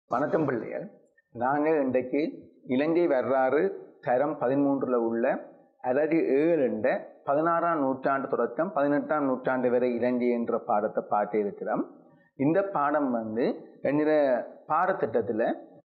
வணக்கம் பிள்ளைகள் நாங்கள் இன்றைக்கு இலங்கை வரலாறு தரம் பதிமூன்றில் உள்ள அலகு ஏழுண்ட பதினாறாம் நூற்றாண்டு தொடக்கம் பதினெட்டாம் நூற்றாண்டு வரை இலங்கை என்ற பாடத்தை பார்த்து இருக்கிறோம் இந்த பாடம் வந்து என்கிற பாடத்திட்டத்தில்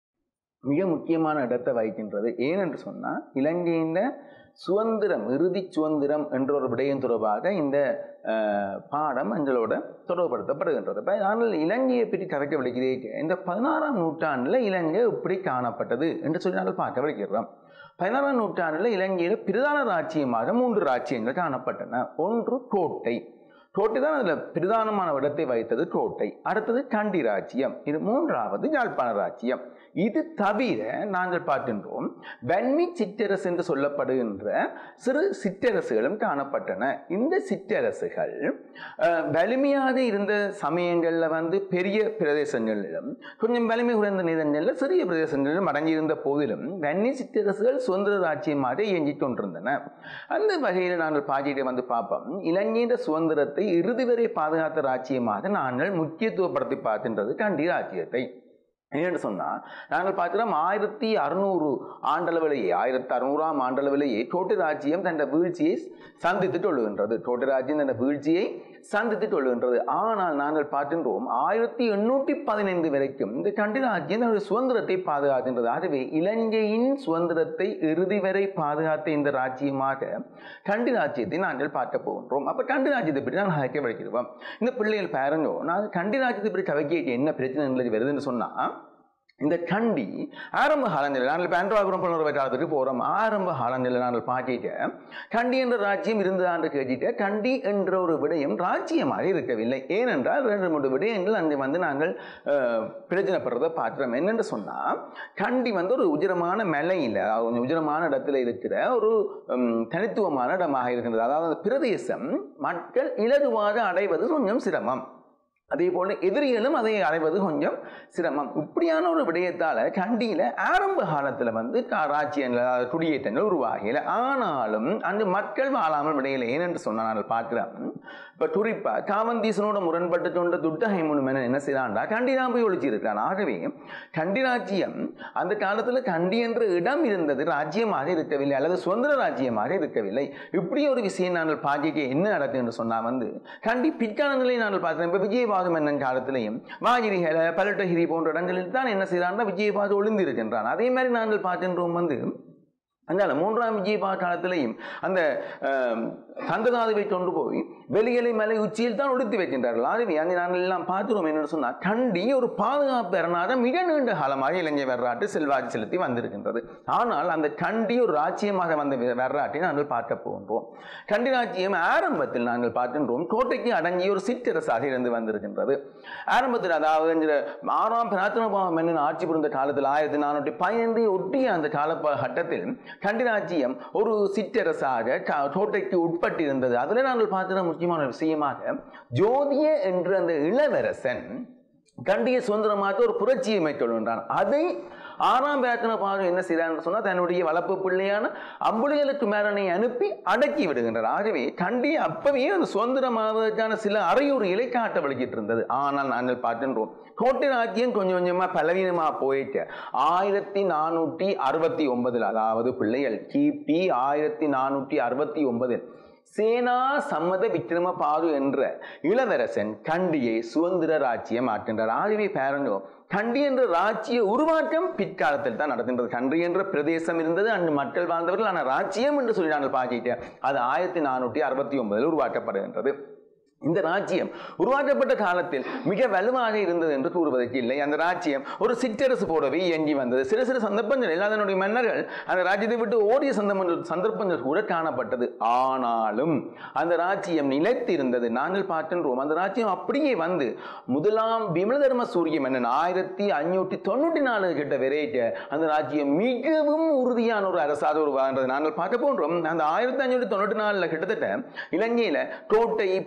மிக முக்கியமான இடத்தை வகிக்கின்றது ஏனென்று சொன்னால் இலங்கையின் சுதந்திரம் இறுதி சுதந்திரம் என்ற ஒரு விடயம் தொடர்பாக இந்த அஹ், பாடம் எங்களோட தொடர்புபடுத்தப்படுகின்றது இப்போ ஆனால் இலங்கையை பற்றி கதைக்க விடுகிறேன் இந்த பதினாறாம் நூற்றாண்டில் இலங்கை எப்படி காணப்பட்டது என்று சொல்லி நாங்கள் பார்க்க விடுகிறோம் பதினாறாம் நூற்றாண்டில் இலங்கையில் பிரதான ராச்சியமாக மூன்று ராச்சியங்கள் காணப்பட்டன ஒன்று கோட்டை கோட்டை தான் அதில் பிரதானமான இடத்தை வைத்தது கோட்டை அடுத்தது கண்டி ராச்சியம் இது மூன்றாவது யாழ்ப்பாண ராச்சியம் இது தவிர நாங்கள் பார்க்கின்றோம் வன்னி சிற்றரசு என்று சொல்லப்படுகின்ற சிறு சிற்றரசுகளும் காணப்பட்டன இந்த சிற்றரசுகள் அஹ், வலிமையாக இருந்த சமயங்களில் வந்து பெரிய பிரதேசங்களிலும் கொஞ்சம் வலிமை குறைந்த நேரங்களில் சிறிய பிரதேசங்களிலும் அடங்கியிருந்த போதிலும் வன்னி சிற்றரசுகள் சுதந்திர ராஜ்யமாக இயங்கிக் கொண்டிருந்தன அந்த வகையில் நாங்கள் பாஜிட்டை வந்து பார்ப்போம் இலங்கையின் சுதந்திரத்தை இறுதி வரை பாதுகாத்த ராஜ்யமாக நாங்கள் முக்கியத்துவப்படுத்தி பார்க்கின்றது கண்டி ராஜ்யத்தை ஏன்னு சொன்னால் நாங்கள் பார்க்கிறோம் ஆயிரத்தி அறுநூறு ஆண்டளவிலேயே ஆயிரத்தி அறுநூறாம் ஆண்டளவிலேயே தோட்டு ராஜ்யம் தன் வீழ்ச்சியை சந்தித்துட்டு கொள்ளுகின்றது தோட்டு ராஜ்யம் தன் வீழ்ச்சியை சந்தித்துட்டு கொள்ளுகின்றது ஆனால் நாங்கள் பார்க்கின்றோம் ஆயிரத்தி எண்ணூற்றி பதினைந்து வரைக்கும் இந்த கண்டி ராஜ்யம் தன்னுடைய சுதந்திரத்தை பாதுகாக்கின்றது ஆகவே இலங்கையின் சுதந்திரத்தை இறுதி வரை பாதுகாத்த இந்த ராஜ்யமாக கண்டி ராஜ்யத்தை நாங்கள் பார்க்க போகின்றோம் அப்போ கண்டி ராஜ்யத்தை பற்றி நாங்கள் கதைக்க வைக்கிறோம் இந்த பிள்ளைகள் பாருங்க நாங்கள் கண்டி ராஜ்யத்தை பற்றி கதைக்க என்ன பிரச்சனை வருதுன்னு சொன்னால் இந்த கண்டி ஆரம்ப காலங்களில் நாங்கள் இப்போ அன்றாபுரம் புலர்வை காலத்துக்கு போகிறோம் ஆரம்ப காலங்களில் நாங்கள் பார்க்கிட்ட கண்டி என்ற ராஜ்யம் இருந்ததாண்டு கேட்டுட்டு கண்டி என்ற ஒரு விடயம் ராஜ்யமாக இருக்கவில்லை ஏனென்றால் ரெண்டு மூன்று விடயங்கள் அங்கே வந்து நாங்கள் அஹ், பிரச்சனைப்படுறதை பார்க்குறோம் என்னென்று சொன்னால் கண்டி வந்து ஒரு உஜரமான மலையில் அதாவது கொஞ்சம் உஜரமான இடத்துல இருக்கிற ஒரு உம், தனித்துவமான இடமாக இருக்கின்றது அதாவது அந்த பிரதேசம் மக்கள் இலகுவாக அடைவது கொஞ்சம் சிரமம் அதே போல எதிரிகளும் அதை அடைவது கொஞ்சம் சிரமம் இப்படியான ஒரு விடயத்தால் கண்டியில் ஆரம்ப காலத்தில் வந்து கா- ராஜ்யங்கள் அதாவது குடியேற்றங்கள் உருவாகல ஆனாலும் அந்த மக்கள் வாழாமல் விடையில ஏனென்று சொன்னால் நாங்கள் பார்க்கிறோம் இப்போ குறிப்பாக காவந்தீசனோட முரண்பட்டு கொண்ட துட்டகை முனுமன் என்ன செய்யறான்டா கண்டி தான் போய் ஒழிச்சிருக்கான் ஆகவே கண்டி ராஜ்யம் அந்த காலத்தில் கண்டி என்ற இடம் இருந்தது ராஜ்யமாக இருக்கவில்லை அல்லது சுதந்திர ராஜ்யமாக இருக்கவில்லை இப்படி ஒரு விஷயம் நாங்கள் பார்க்க என்ன நடக்குது என்று சொன்னால் வந்து கண்டி பிற்காலங்களில் நாங்கள் பார்க்கிறோம் இப்போ விஜயபாகு மன்னன் காலத்திலையும் வாகிரிகளை பலட்டகிரி போன்ற இடங்களில் தான் என்ன செய்கிறான்னா விஜயபாகு ஒளிந்திருக்கின்றான் அதே மாதிரி நாங்கள் பார்க்கின்றோம் வந்து அதனால மூன்றாம் விஜயபாகு காலத்திலையும் அந்த ஆம், கந்ததாதுவை கொண்டு போய் வெளியலை மலை உச்சியில் தான் ஒடுத்தி வைக்கின்றார்கள் ஆகவே அங்கே நாங்கள் எல்லாம் பார்க்கிறோம் என்னன்னு சொன்னால் கண்டி ஒரு பாதுகாப்பு அரணாக மிக நீண்ட காலமாக இலங்கை வரலாற்று செல்வாக்கு செலுத்தி வந்திருக்கின்றது ஆனால் அந்த கண்டி ஒரு ராஜ்யமாக வந்த வி- வரலாற்றை நாங்கள் பார்க்க போகின்றோம் கண்டி ராஜ்யம் ஆரம்பத்தில் நாங்கள் பார்க்கின்றோம் கோட்டைக்கு அடங்கிய ஒரு சிற்றரசாக இருந்து வந்திருக்கின்றது ஆரம்பத்தில் அதாவது இந்த ஆறாம் பிரார்த்தனபாவம் மன்னன் ஆட்சி புரிந்த காலத்தில் ஆயிரத்தி நானூற்றி பதினைந்து ஒட்டிய அந்த காலகட்டத்தில் கண்டி ராஜ்யம் ஒரு சிற்றரசாக க- கோட்டைக்கு உட்பட்டிருந்தது அதில் நாங்கள் பார்த்த முக்கியமான ஒரு விஷயமாக ஜோதிய என்ற அந்த இளவரசன் கண்டிய சுதந்திரமாக ஒரு புரட்சியை மேற்கொள்கின்றான் அதை ஆறாம் பேத்தன பாகம் என்ன செய்கிறான்னு சொன்னால் தன்னுடைய வளர்ப்பு பிள்ளையான அம்புலிகளுக்கு மேலனை அனுப்பி அடக்கி விடுகின்றார் ஆகவே கண்டி அப்பவே அந்த சுதந்திரமாவதற்கான சில அறையூறுகளை காட்ட வலிக்கிட்டு இருந்தது ஆனால் நாங்கள் பார்க்கின்றோம் கோட்டை ராஜ்யம் கொஞ்சம் கொஞ்சமாக பலவீனமாக போயிட்டு ஆயிரத்தி நானூற்றி அறுபத்தி ஒன்பதில் அதாவது பிள்ளைகள் கிபி ஆயிரத்தி நானூற்றி அறுபத்தி ஒன்பதில் சேனா சம்மத விக்ரம பாது என்ற இளவரசன் கண்டியை சுதந்திர ராஜ்யம் ஆக்கின்றார் ஆகவே பாருங்க கண்டி என்ற ராஜ்ய உருவாக்கம் பிற்காலத்தில் தான் நடக்கின்றது கண்டி என்ற பிரதேசம் இருந்தது அங்கு மக்கள் வாழ்ந்தவர்கள் ஆனால் ராஜ்யம் என்று சொல்லி நாங்கள் பார்க்கிட்டு அது ஆயிரத்தி நானூற்றி அறுபத்தி ஒன்பதில் உருவாக்கப்படுகின்றது இந்த ராஜ்யம் உருவாக்கப்பட்ட காலத்தில் மிக வலுவாக இருந்தது என்று கூறுவதற்கு இல்லை அந்த ராஜ்யம் ஒரு சிற்றரசு போலவே இயங்கி வந்தது சில சில சந்தர்ப்பங்களில் அதனுடைய மன்னர்கள் அந்த ராஜ்யத்தை விட்டு ஓடிய சந்தர்ப்பங்கள் சந்தர்ப்பங்கள் கூட காணப்பட்டது ஆனாலும் அந்த ராஜ்யம் நிலைத்திருந்தது நாங்கள் பார்க்கின்றோம் அந்த ராஜ்யம் அப்படியே வந்து முதலாம் விமலதர்ம சூரிய மன்னன் ஆயிரத்தி ஐநூற்றி தொண்ணூற்றி நாலு கிட்ட வரைக்க அந்த ராஜ்யம் மிகவும் உறுதியான ஒரு அரசாக உருவாகின்றது நாங்கள் பார்க்க போன்றோம் அந்த ஆயிரத்தி ஐநூற்றி தொண்ணூற்றி நாலில் கிட்டத்தட்ட இலங்கையில் கோட்டை போன்ற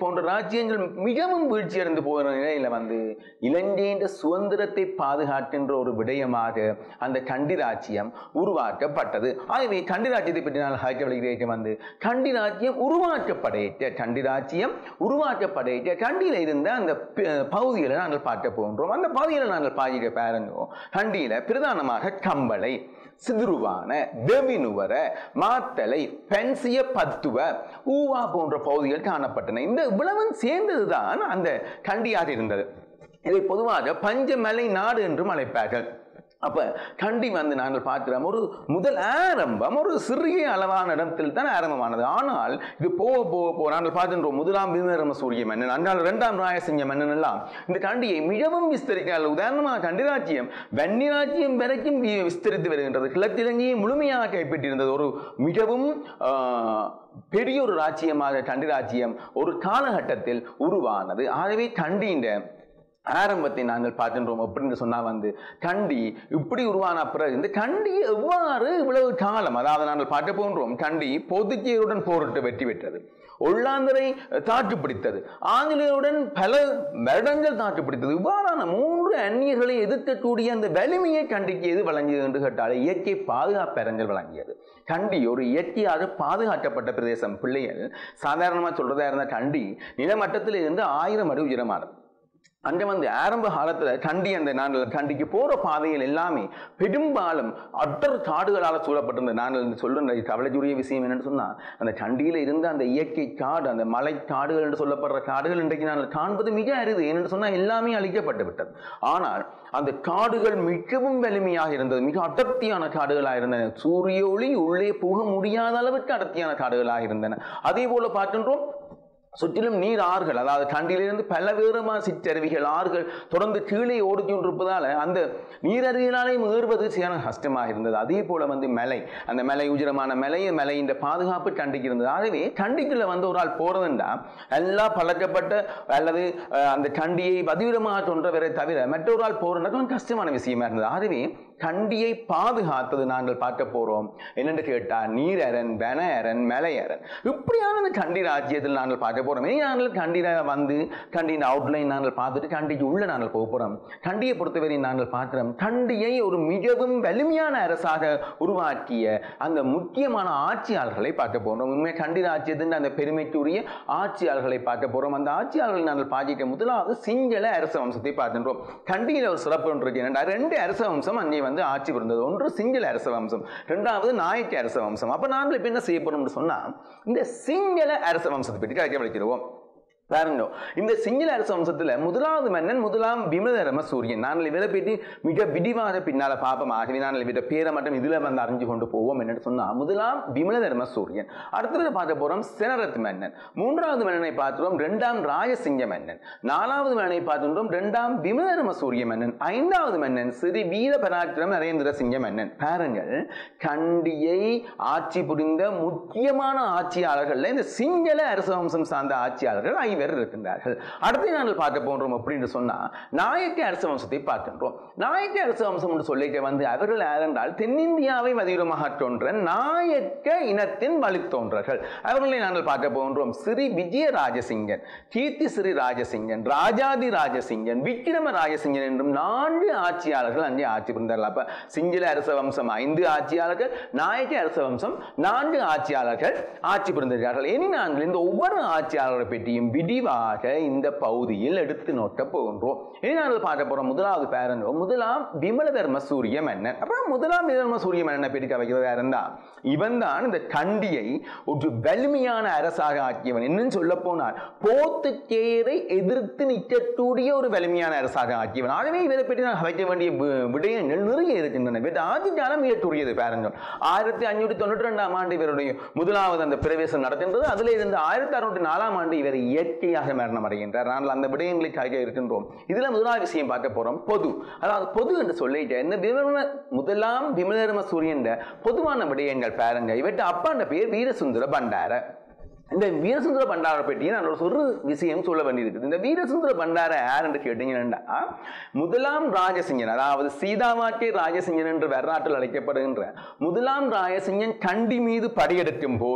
ராஜ்யங்கள் மிகவும் வீழ்ச்சியடைந்து போகிற நிலையில வந்து இலங்கையின் சுதந்திரத்தை பாதுகாக்கின்ற ஒரு விடயமாக அந்த கண்டி ராஜ்யம் உருவாக்கப்பட்டது ஆகவே கண்டி ராஜ்யத்தை பற்றி நான் ஹைக்க வந்து கண்டி ராஜ்யம் உருவாக்கப்படையிட்ட கண்டி ராஜ்யம் உருவாக்கப்படையிட்ட கண்டியில இருந்த அந்த ப- பகுதிகளை நாங்கள் பார்க்க போகின்றோம் அந்த பகுதிகளை நாங்கள் பாதிக்க பாருங்க கண்டியில பிரதானமாக கம்பளை சிதுருவான வெவினுவர மாத்தலை பென்சிய பத்துவ ஊவா போன்ற பகுதிகள் காணப்பட்டன இந்த இவ்வளவும் சேர்ந்ததுதான் அந்த கண்டியாக இருந்தது இதை பொதுவாக பஞ்சமலை நாடு என்றும் அழைப்பார்கள் அப்ப கண்டி வந்து நாங்கள் பார்க்கிறோம் ஒரு முதல் ஆரம்பம் ஒரு சிறிய அளவான இடத்தில் தான் ஆரம்பமானது ஆனால் இது போக போக போக நாங்கள் பார்க்கின்றோம் முதலாம் விமரம சூரிய மன்னன் அன்றால் இரண்டாம் ராயசிங்க மன்னன் எல்லாம் இந்த கண்டியை மிகவும் விஸ்தரிக்கிறார் உதாரணமாக கண்டி ராஜ்யம் வன்னி ராஜ்யம் வரைக்கும் வி- விஸ்தரித்து வருகின்றது கிழக்கிழங்கையை முழுமையாக கைப்பற்றியிருந்தது ஒரு மிகவும் ஆஹ், பெரிய ஒரு ராஜ்யமாக கண்டி ராஜ்யம் ஒரு காலகட்டத்தில் உருவானது ஆகவே கண்டியின் ஆரம்பத்தை நாங்கள் பார்க்கின்றோம் அப்படின்னு சொன்னா வந்து கண்டி இப்படி உருவான பிறகு இந்த கண்டி எவ்வாறு இவ்வளவு காலம் அதாவது நாங்கள் பார்க்க போன்றோம் கண்டி போர்த்துகேயருடன் போரிட்டு வெற்றி பெற்றது ஒல்லாந்தரை தாக்கு பிடித்தது ஆங்கிலேயருடன் பல வருடங்கள் தாக்கு பிடித்தது இவ்வாறான மூன்று அந்நியர்களை எதிர்க்கக்கூடிய அந்த வலிமையை கண்டிக்கு எது வழங்கியது என்று கேட்டால் இயற்கை பாதுகாப்பரங்கள் வழங்கியது கண்டி ஒரு இயற்கையாக பாதுகாக்கப்பட்ட பிரதேசம் பிள்ளைகள் சாதாரணமாக சொல்றதா இருந்த கண்டி நிலமட்டத்தில் இருந்து ஆயிரம் அடி உயரமானது அங்கே வந்து ஆரம்ப காலத்துல கண்டி அந்த நாங்கள் கண்டிக்கு போற பாதைகள் எல்லாமே பெரும்பாலும் அடர் காடுகளால் சூழப்பட்டிருந்த நாங்கள் இந்த சொல்ற கவலைக்குரிய விஷயம் என்னன்னு சொன்னா அந்த கண்டியில இருந்த அந்த இயற்கை காடு அந்த மலை காடுகள் என்று சொல்லப்படுற காடுகள் இன்றைக்கு நாங்கள் காண்பது மிக அரிது ஏனென்று சொன்னா எல்லாமே அழிக்கப்பட்டு விட்டது ஆனால் அந்த காடுகள் மிகவும் வலிமையாக இருந்தது மிக அடர்த்தியான காடுகளாக இருந்தன சூரிய ஒளி உள்ளே போக முடியாத அளவுக்கு அடர்த்தியான காடுகளாக இருந்தன அதே போல பார்க்கின்றோம் சுற்றிலும் நீர் ஆறுகள் அதாவது கண்டிலிருந்து பல விதமான சிற்றருவிகள் ஆறுகள் தொடர்ந்து கீழே ஓடிக்கொண்டிருப்பதால அந்த நீரருவினாலே ஏறுவது சரியான கஷ்டமாக இருந்தது அதே போல வந்து மலை அந்த மலை உஜரமான மலை மலையின் பாதுகாப்பு கண்டிக்கு இருந்தது ஆகவே கண்டிக்குள்ள வந்து ஒரு ஆள் போறதுண்டா எல்லாம் பழக்கப்பட்ட அல்லது அஹ், அந்த கண்டியை பதிவிடமாக சொன்றவரை தவிர மற்றொரு ஆள் போறதுனா கொஞ்சம் கஷ்டமான விஷயமா இருந்தது ஆகவே கண்டியை பாதுகாத்தது நாங்கள் பார்க்க போறோம் என்னென்று கேட்டா நீரரன் வனஅரன் மலையரன் இப்படியான இந்த கண்டி ராஜ்யத்தில் நாங்கள் பார்க்க போறோம் இனி நாங்கள் கண்டியில வந்து கண்டியின் அவுட்லைன் நாங்கள் பார்த்துட்டு கண்டிக்கு உள்ள நாங்கள் போக போறோம் கண்டியை பொறுத்தவரை நாங்கள் பார்க்கிறோம் கண்டியை ஒரு மிகவும் வலிமையான அரசாக உருவாக்கிய அந்த முக்கியமான ஆட்சியாளர்களை பார்க்க போறோம் உண்மை கண்டி ராஜ்யத்தின் அந்த பெருமைக்குரிய ஆட்சியாளர்களை பார்க்க போறோம் அந்த ஆட்சியாளர்களை நாங்கள் பார்க்க முதலாவது சிங்கள அரச வம்சத்தை பார்க்கின்றோம் கண்டியில் ஒரு சிறப்பு ஒன்று இருக்கு என்னடா ரெண்டு அரச வம்சம் அங்கே வந்து ஆட்சி புரிந்தது ஒன்று சிங்கள அரச வம்சம் இரண்டாவது நாயக்க அரச வம்சம் அப்ப நாங்கள் இப்ப என்ன செய்ய போறோம்னு சொன்னா இந்த சிங்கள அரச வம்சத்தை பற்றி கதைக்க வைக்கிறோம் பாருங்க இந்த சிங்கள அரச வம்சத்துல முதலாவது மன்னன் முதலாம் விமதரம சூரியன் நாங்கள் இவரை பற்றி மிக விடிவாக பின்னால பாப்போம் ஆகவே நாங்கள் இவர பேரை மட்டும் இதுல வந்து அறிஞ்சு கொண்டு போவோம் என்னன்னு சொன்னா முதலாம் விமலதர்ம சூரியன் அடுத்தது பார்க்க போறோம் செனரத் மன்னன் மூன்றாவது மன்னனை பார்க்கிறோம் இரண்டாம் ராயசிங்க மன்னன் நாலாவது மன்னனை பார்க்கின்றோம் இரண்டாம் விமலதர்ம சூரிய மன்னன் ஐந்தாவது மன்னன் ஸ்ரீ வீர பராக்கிரம் நரேந்திர சிங்க மன்னன் பாருங்கள் கண்டியை ஆட்சி புரிந்த முக்கியமான ஆட்சியாளர்கள்ல இந்த சிங்கள அரச வம்சம் சார்ந்த ஆட்சியாளர்கள் ஐவர் இருக்கின்றார்கள் அடுத்து நாங்கள் பார்க்க போன்றோம் அப்படின்னு சொன்னா நாயக்க அரச வம்சத்தை பார்க்கின்றோம் நாயக்க அரச வம்சம் என்று சொல்லிக்க வந்து அவர்கள் யார் என்றால் தென்னிந்தியாவை மதிவிடமாக தோன்ற நாயக்க இனத்தின் வழித்தோன்றர்கள் அவர்களை நாங்கள் பார்க்க போகின்றோம் ஸ்ரீ விஜய ராஜசிங்கன் கீர்த்தி ஸ்ரீ ராஜசிங்கன் ராஜாதி ராஜசிங்கன் விக்ரம ராஜசிங்கன் என்றும் நான்கு ஆட்சியாளர்கள் அங்கே ஆட்சி புரிந்தார்கள் அப்ப சிங்கள அரச வம்சம் ஐந்து ஆட்சியாளர்கள் நாயக்க அரச வம்சம் நான்கு ஆட்சியாளர்கள் ஆட்சி புரிந்திருக்கிறார்கள் இனி நாங்கள் இந்த ஒவ்வொரு ஆட்சியாளர்களை பற்றியும் விரிவாக இந்த பகுதியில் எடுத்து நோக்க போகின்றோம் இனி நாங்கள் பார்க்க போறோம் முதலாவது பேரன் முதலாம் விமலதர்ம சூரிய மன்னன் அப்ப முதலாம் விமலதர்ம சூரிய மன்னனை பற்றி கவைக்கிறது யாருந்தா இவன் தான் இந்த கண்டியை ஒரு வலிமையான அரசாக ஆக்கியவன் இன்னும் சொல்ல போனால் போர்த்துக்கேயரை எதிர்த்து நிற்கக்கூடிய ஒரு வலிமையான அரசாக ஆக்கியவன் ஆகவே இவரை பற்றி நான் வைக்க வேண்டிய வி- விடயங்கள் நிறைய இருக்கின்றன இவர் ஆட்சி காலம் மிகட்டுரியது பாருங்கள் ஆயிரத்தி அஞ்சூற்றி தொண்ணூற்றி ரெண்டாம் ஆண்டு இவருடைய முதலாவது அந்த பிரவேசம் நடக்கின்றது அதில் இருந்து ஆயிரத்தி அறுநூற்றி நாலாம் ஆண்டு இவர் இயற்கையாக மரணம் அடைகின்றார் ஆனால் அந்த விடயங்களை காய்க இருக்கின்றோம் இதுல முதலாவது விஷயம் பார்க்க போறோம் பொது அதாவது பொது என்று சொல்லிட்டு இந்த விமல முதலாம் விமலர்ம சூரியன் பொதுவான விடயங்கள் பாருங்க இவற்றை அப்பாண்ட பேர் வீரசுந்தர பண்டார இந்த வீரசுந்தர பண்டார பற்றி நான் ஒரு ஒரு விஷயம் சொல்ல வேண்டியிருக்குது இந்த வீரசுந்தர பண்டார யார் என்று கேட்டீங்கன்னா முதலாம் ராஜசிங்கன் அதாவது சீதாமாக்கே ராஜசிங்கன் என்று வரலாற்றில் அழைக்கப்படுகின்ற முதலாம் ராஜசிங்கன் கண்டி மீது படையெடுக்கும் போது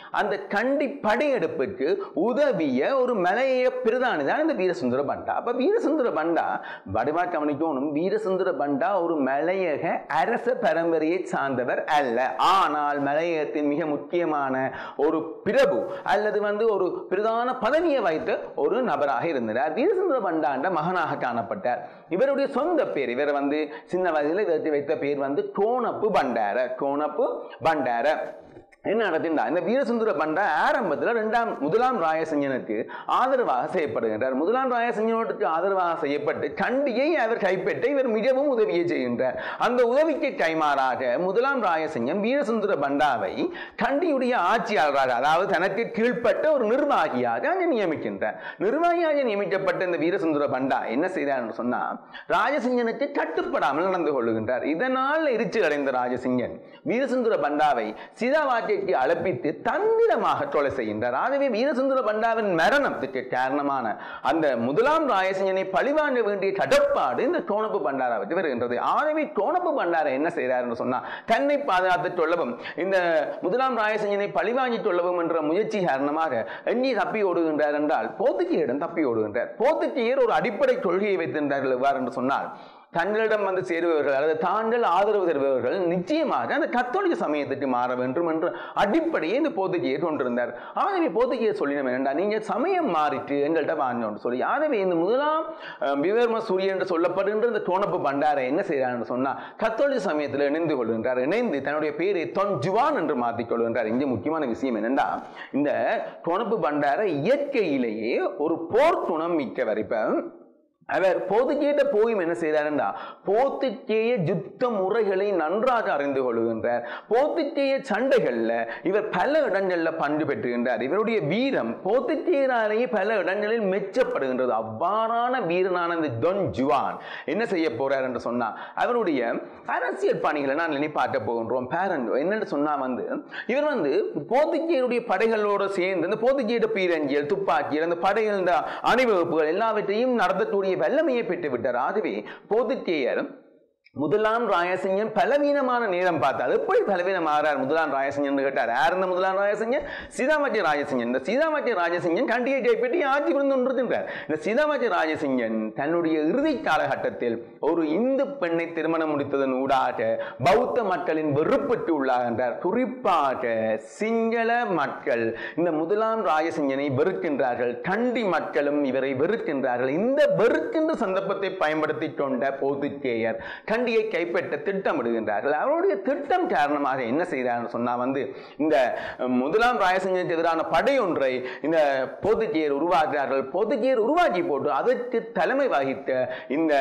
அந்த கண்டி படையெடுப்புக்கு உதவிய ஒரு மலைய பிரதானி தான் இந்த வீரசுந்தர பண்டா அப்ப வீரசுந்தர பண்டா வடிவா கவனிக்கணும் வீரசுந்தர பண்டா ஒரு மலையக அரச பரம்பரையை சார்ந்தவர் அல்ல ஆனால் மலையகத்தின் மிக முக்கியமான ஒரு பிரபு அல்லது வந்து ஒரு பிரதான பதவியை வைத்த ஒரு நபராக இருந்தார் வீரசுந்தர பண்டாண்ட மகனாக காணப்பட்டார் இவருடைய சொந்த பேர் இவர் வந்து சின்ன வயதில் இவருக்கு வைத்த பேர் வந்து கோணப்பு பண்டார கோணப்பு பண்டார என்ன நடத்தினா இந்த வீரசுந்தர பண்டா ஆரம்பத்தில் ரெண்டாம் முதலாம் ராயசிங்கனுக்கு ஆதரவாக செய்யப்படுகின்றார் முதலாம் ராயசிங்கனுக்கு ஆதரவாக செய்யப்பட்டு கண்டியை அவர் கைப்பற்ற இவர் மிகவும் உதவியை செய்கின்றார் அந்த உதவிக்கு கைமாறாக முதலாம் ராயசிங்கம் வீரசுந்தர பண்டாவை கண்டியுடைய ஆட்சியாளராக அதாவது தனக்கு கீழ்ப்பட்ட ஒரு நிர்வாகியாக அங்கே நியமிக்கின்றார் நிர்வாகியாக நியமிக்கப்பட்ட இந்த வீரசுந்தர பண்டா என்ன செய்தார் என்று சொன்னால் ராஜசிங்கனுக்கு கட்டுப்படாமல் நடந்து கொள்ளுகின்றார் இதனால் எரிச்சல் அடைந்த ராஜசிங்கன் வீரசுந்தர பண்டாவை சீதாவாட்டிற்கு அழைப்பித்து தந்திரமாக கொலை செய்கின்றார் ஆகவே வீரசுந்தர பண்டாவின் மரணத்துக்கு காரணமான அந்த முதலாம் ராயசிங்கனை பழிவாங்க வேண்டிய கடப்பாடு இந்த சோனப்பு பண்டாராவுக்கு வருகின்றது ஆகவே சோனப்பு பண்டார என்ன செய்கிறார் என்று சொன்னா தன்னை பாதுகாத்து சொல்லவும் இந்த முதலாம் ராயசிங்கனை பழிவாங்கி சொல்லவும் என்ற முயற்சி காரணமாக எண்ணி தப்பி ஓடுகின்றார் என்றால் போத்துக்கியிடம் தப்பி ஓடுகின்றார் போத்துக்கியர் ஒரு அடிப்படை கொள்கையை வைத்திருந்தார்கள் எவ்வாறு என்று சொன்னால் தங்களிடம் வந்து சேருபவர்கள் அல்லது தாங்கள் ஆதரவு தருபவர்கள் நிச்சயமாக அந்த கத்தோலிக்க சமயத்துக்கு மாற வேண்டும் என்ற அடிப்படையை இந்த போத்துக்கியர் கொண்டிருந்தார் ஆகவே போத்துக்கியர் சொல்லினோம் என்னென்றா நீங்க சமயம் மாறிட்டு எங்கள்கிட்ட வாங்கணும்னு சொல்லி ஆகவே இந்த முதலாம் அஹ், விவர்ம சூரியன் என்று சொல்லப்படுகின்ற இந்த தோணப்பு பண்டாரை என்ன செய்கிறார் சொன்னா கத்தோலிக்க சமயத்தில் இணைந்து கொள்கின்றார் இணைந்து தன்னுடைய பேரை தொன் ஜுவான் என்று மாற்றிக் கொள்கின்றார் இங்கே முக்கியமான விஷயம் என்னென்னா இந்த தோணப்பு பண்டார இயற்கையிலேயே ஒரு போர் குணம் மிக்கவர் இப்ப அவர் போத்துக்கேட்ட போயும் என்ன செய்தார்னா போத்துக்கேய யுத்த முறைகளை நன்றாக அறிந்து கொள்கின்றார் போத்துக்கேய சண்டைகள்ல இவர் பல இடங்கள்ல பங்கு பெற்றுகின்றார் இவருடைய வீரம் போத்துக்கேயராலேயே பல இடங்களில் மெச்சப்படுகின்றது அவ்வாறான வீரனான இந்த தொன் ஜுவான் என்ன செய்ய போறார் என்று சொன்னா அவருடைய அரசியல் பணிகளை நான் இனி பார்க்க போகின்றோம் பேரன் என்னன்னு சொன்னா வந்து இவர் வந்து போத்துக்கேயருடைய படைகளோடு சேர்ந்து இந்த போத்துக்கேய பீரங்கியல் துப்பாக்கியல் அந்த படைகள் இந்த அணிவகுப்புகள் எல்லாவற்றையும் நடத்தக்கூடிய வல்லமையை பெற்று விட்டார் ஆகவே போத்துக்கேயர் முதலாம் ராயசிங்கன் பலவீனமான நேரம் பார்த்தார் எப்படி பலவீனமாகிறார் முதலாம் ராயசிங்கன் கேட்டார் யார் இந்த முதலாம் ராயசிங்கன் சீதாமத்திய ராஜசிங்கன் இந்த சீதாமத்திய ராஜசிங்கன் கண்டியை கைப்பற்றி ஆட்சி புரிந்து கொண்டிருக்கின்றார் இந்த சீதாமத்திய ராஜசிங்கன் தன்னுடைய இறுதி காலகட்டத்தில் ஒரு இந்து பெண்ணை திருமணம் முடித்ததன் ஊடாக பௌத்த மக்களின் வெறுப்புக்கு உள்ளாகின்றார் குறிப்பாக சிங்கள மக்கள் இந்த முதலாம் ராஜசிங்கனை வெறுக்கின்றார்கள் கண்டி மக்களும் இவரை வெறுக்கின்றார்கள் இந்த வெறுக்கின்ற சந்தர்ப்பத்தை பயன்படுத்தி கொண்ட போதுக்கேயர் கண்டியை கைப்பற்ற திட்டமிடுகின்றார்கள் அவருடைய திட்டம் காரணமாக என்ன செய்கிறார் சொன்னா வந்து இந்த அஹ், முதலாம் ராயசிங்கனுக்கு எதிரான படையொன்றை இந்த போதுக்கேயர் உருவாக்குகிறார்கள் போதுக்கேயர் உருவாக்கி போட்டு அதற்கு தலைமை வகித்த இந்த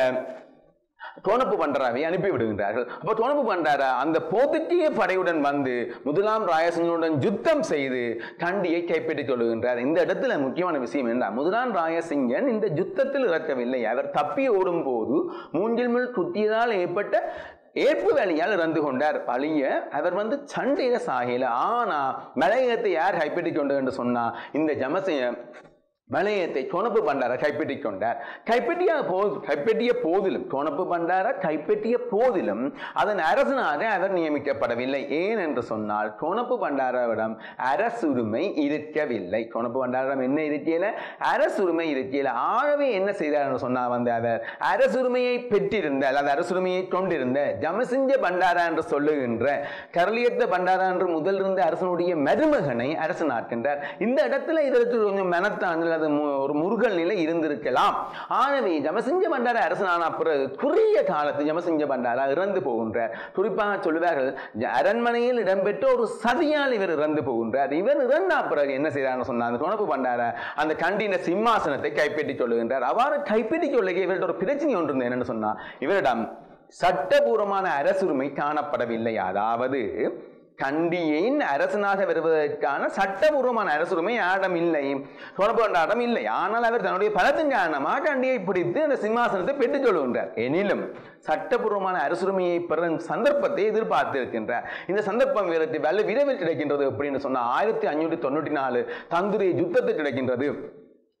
தோணப்பு பண்டாராவை அனுப்பி விடுகின்றார்கள் அப்போ தோணப்பு பண்டாரா அந்த போத்துக்கிய படையுடன் வந்து முதலாம் ராயசிங்கனுடன் யுத்தம் செய்து கண்டியை கைப்பற்றிக் கொள்கின்றார் இந்த இடத்துல முக்கியமான விஷயம் என்ன முதலாம் ராயசிங்கன் இந்த யுத்தத்தில் இறக்கவில்லை அவர் தப்பி ஓடும் போது மூங்கில் மேல் குத்தியதால் ஏற்பட்ட ஏற்பு வேலையால் இறந்து கொண்டார் பழிய அவர் வந்து சண்டையில சாகையில ஆனா மலையகத்தை யார் கைப்பற்றிக் கொண்டு என்று சொன்னா இந்த ஜமசைய மலையத்தை சோனப்பு பண்டார கைப்பற்றிக் கொண்டார் கைப்பற்றிய போது கைப்பற்றிய போதிலும் சோனப்பு பண்டார கைப்பற்றிய போதிலும் அதன் அரசனாக அவர் நியமிக்கப்படவில்லை ஏன் என்று சொன்னால் சோனப்பு பண்டாரவிடம் அரசுரிமை இருக்கவில்லை சோனப்பு பண்டாரம் என்ன இருக்கையில அரசுரிமை இருக்கையில ஆகவே என்ன செய்தார் என்று சொன்னால் வந்து அவர் அரசுரிமையை பெற்றிருந்த அல்லது அரசுரிமையை கொண்டிருந்த ஜமசிஞ்ச பண்டாரா என்று சொல்லுகின்ற கரளியத்த பண்டாரா என்று முதல் இருந்த அரசனுடைய மருமகனை அரசனாக்கின்றார் இந்த இடத்துல இதற்கு கொஞ்சம் மனத்தாங்கள் அது மு- ஒரு முருகல் நிலை இருந்திருக்கலாம் ஆகவே ஜமசிஞ்ச பண்டார அரசனான பிறகு குறுகிய காலத்து ஜமசிஞ்ச பண்டாரா இறந்து போகின்றார் குறிப்பாக சொல்லுவார்கள் ஜ- அரண்மனையில் இடம்பெற்ற ஒரு சதியால் இவர் இறந்து போகின்றார் இவர் இறந்தா பிறகு என்ன செய்தார்னு சொன்னார் அந்த துணப்பு பண்டார அந்த கண்டின சிம்மாசனத்தை கைப்பற்றி சொல்லுகின்றார் அவ்வாறு கைப்பற்றி சொல்ல இவர்கிட்ட ஒரு பிரச்சனை ஒன்று இருந்தது என்னன்னு சொன்னா இவரிடம் சட்டபூர்வமான அரசுரிமை காணப்படவில்லை அதாவது கண்டியின் அரசனாக வருவதற்கான சட்டபூர்வமான அரசுரிமை யாரிடம் இல்லை சோழபண்டாரிடம் இல்லை ஆனால் அவர் தன்னுடைய பலத்தின் காரணமாக கண்டியை பிடித்து அந்த சிம்மாசனத்தை பெற்றுச் சொல்கின்றார் எனினும் சட்டபூர்வமான அரசுரிமையை பெறும் சந்தர்ப்பத்தை எதிர்பார்த்திருக்கின்றார் இந்த சந்தர்ப்பம் இவருக்கு வல்ல விரைவில் கிடைக்கின்றது அப்படின்னு சொன்னா ஆயிரத்தி அஞ்சூற்றி தொண்ணூற்றி நாலு தந்துரை யுத்தத்தில் கிடைக்கின்றது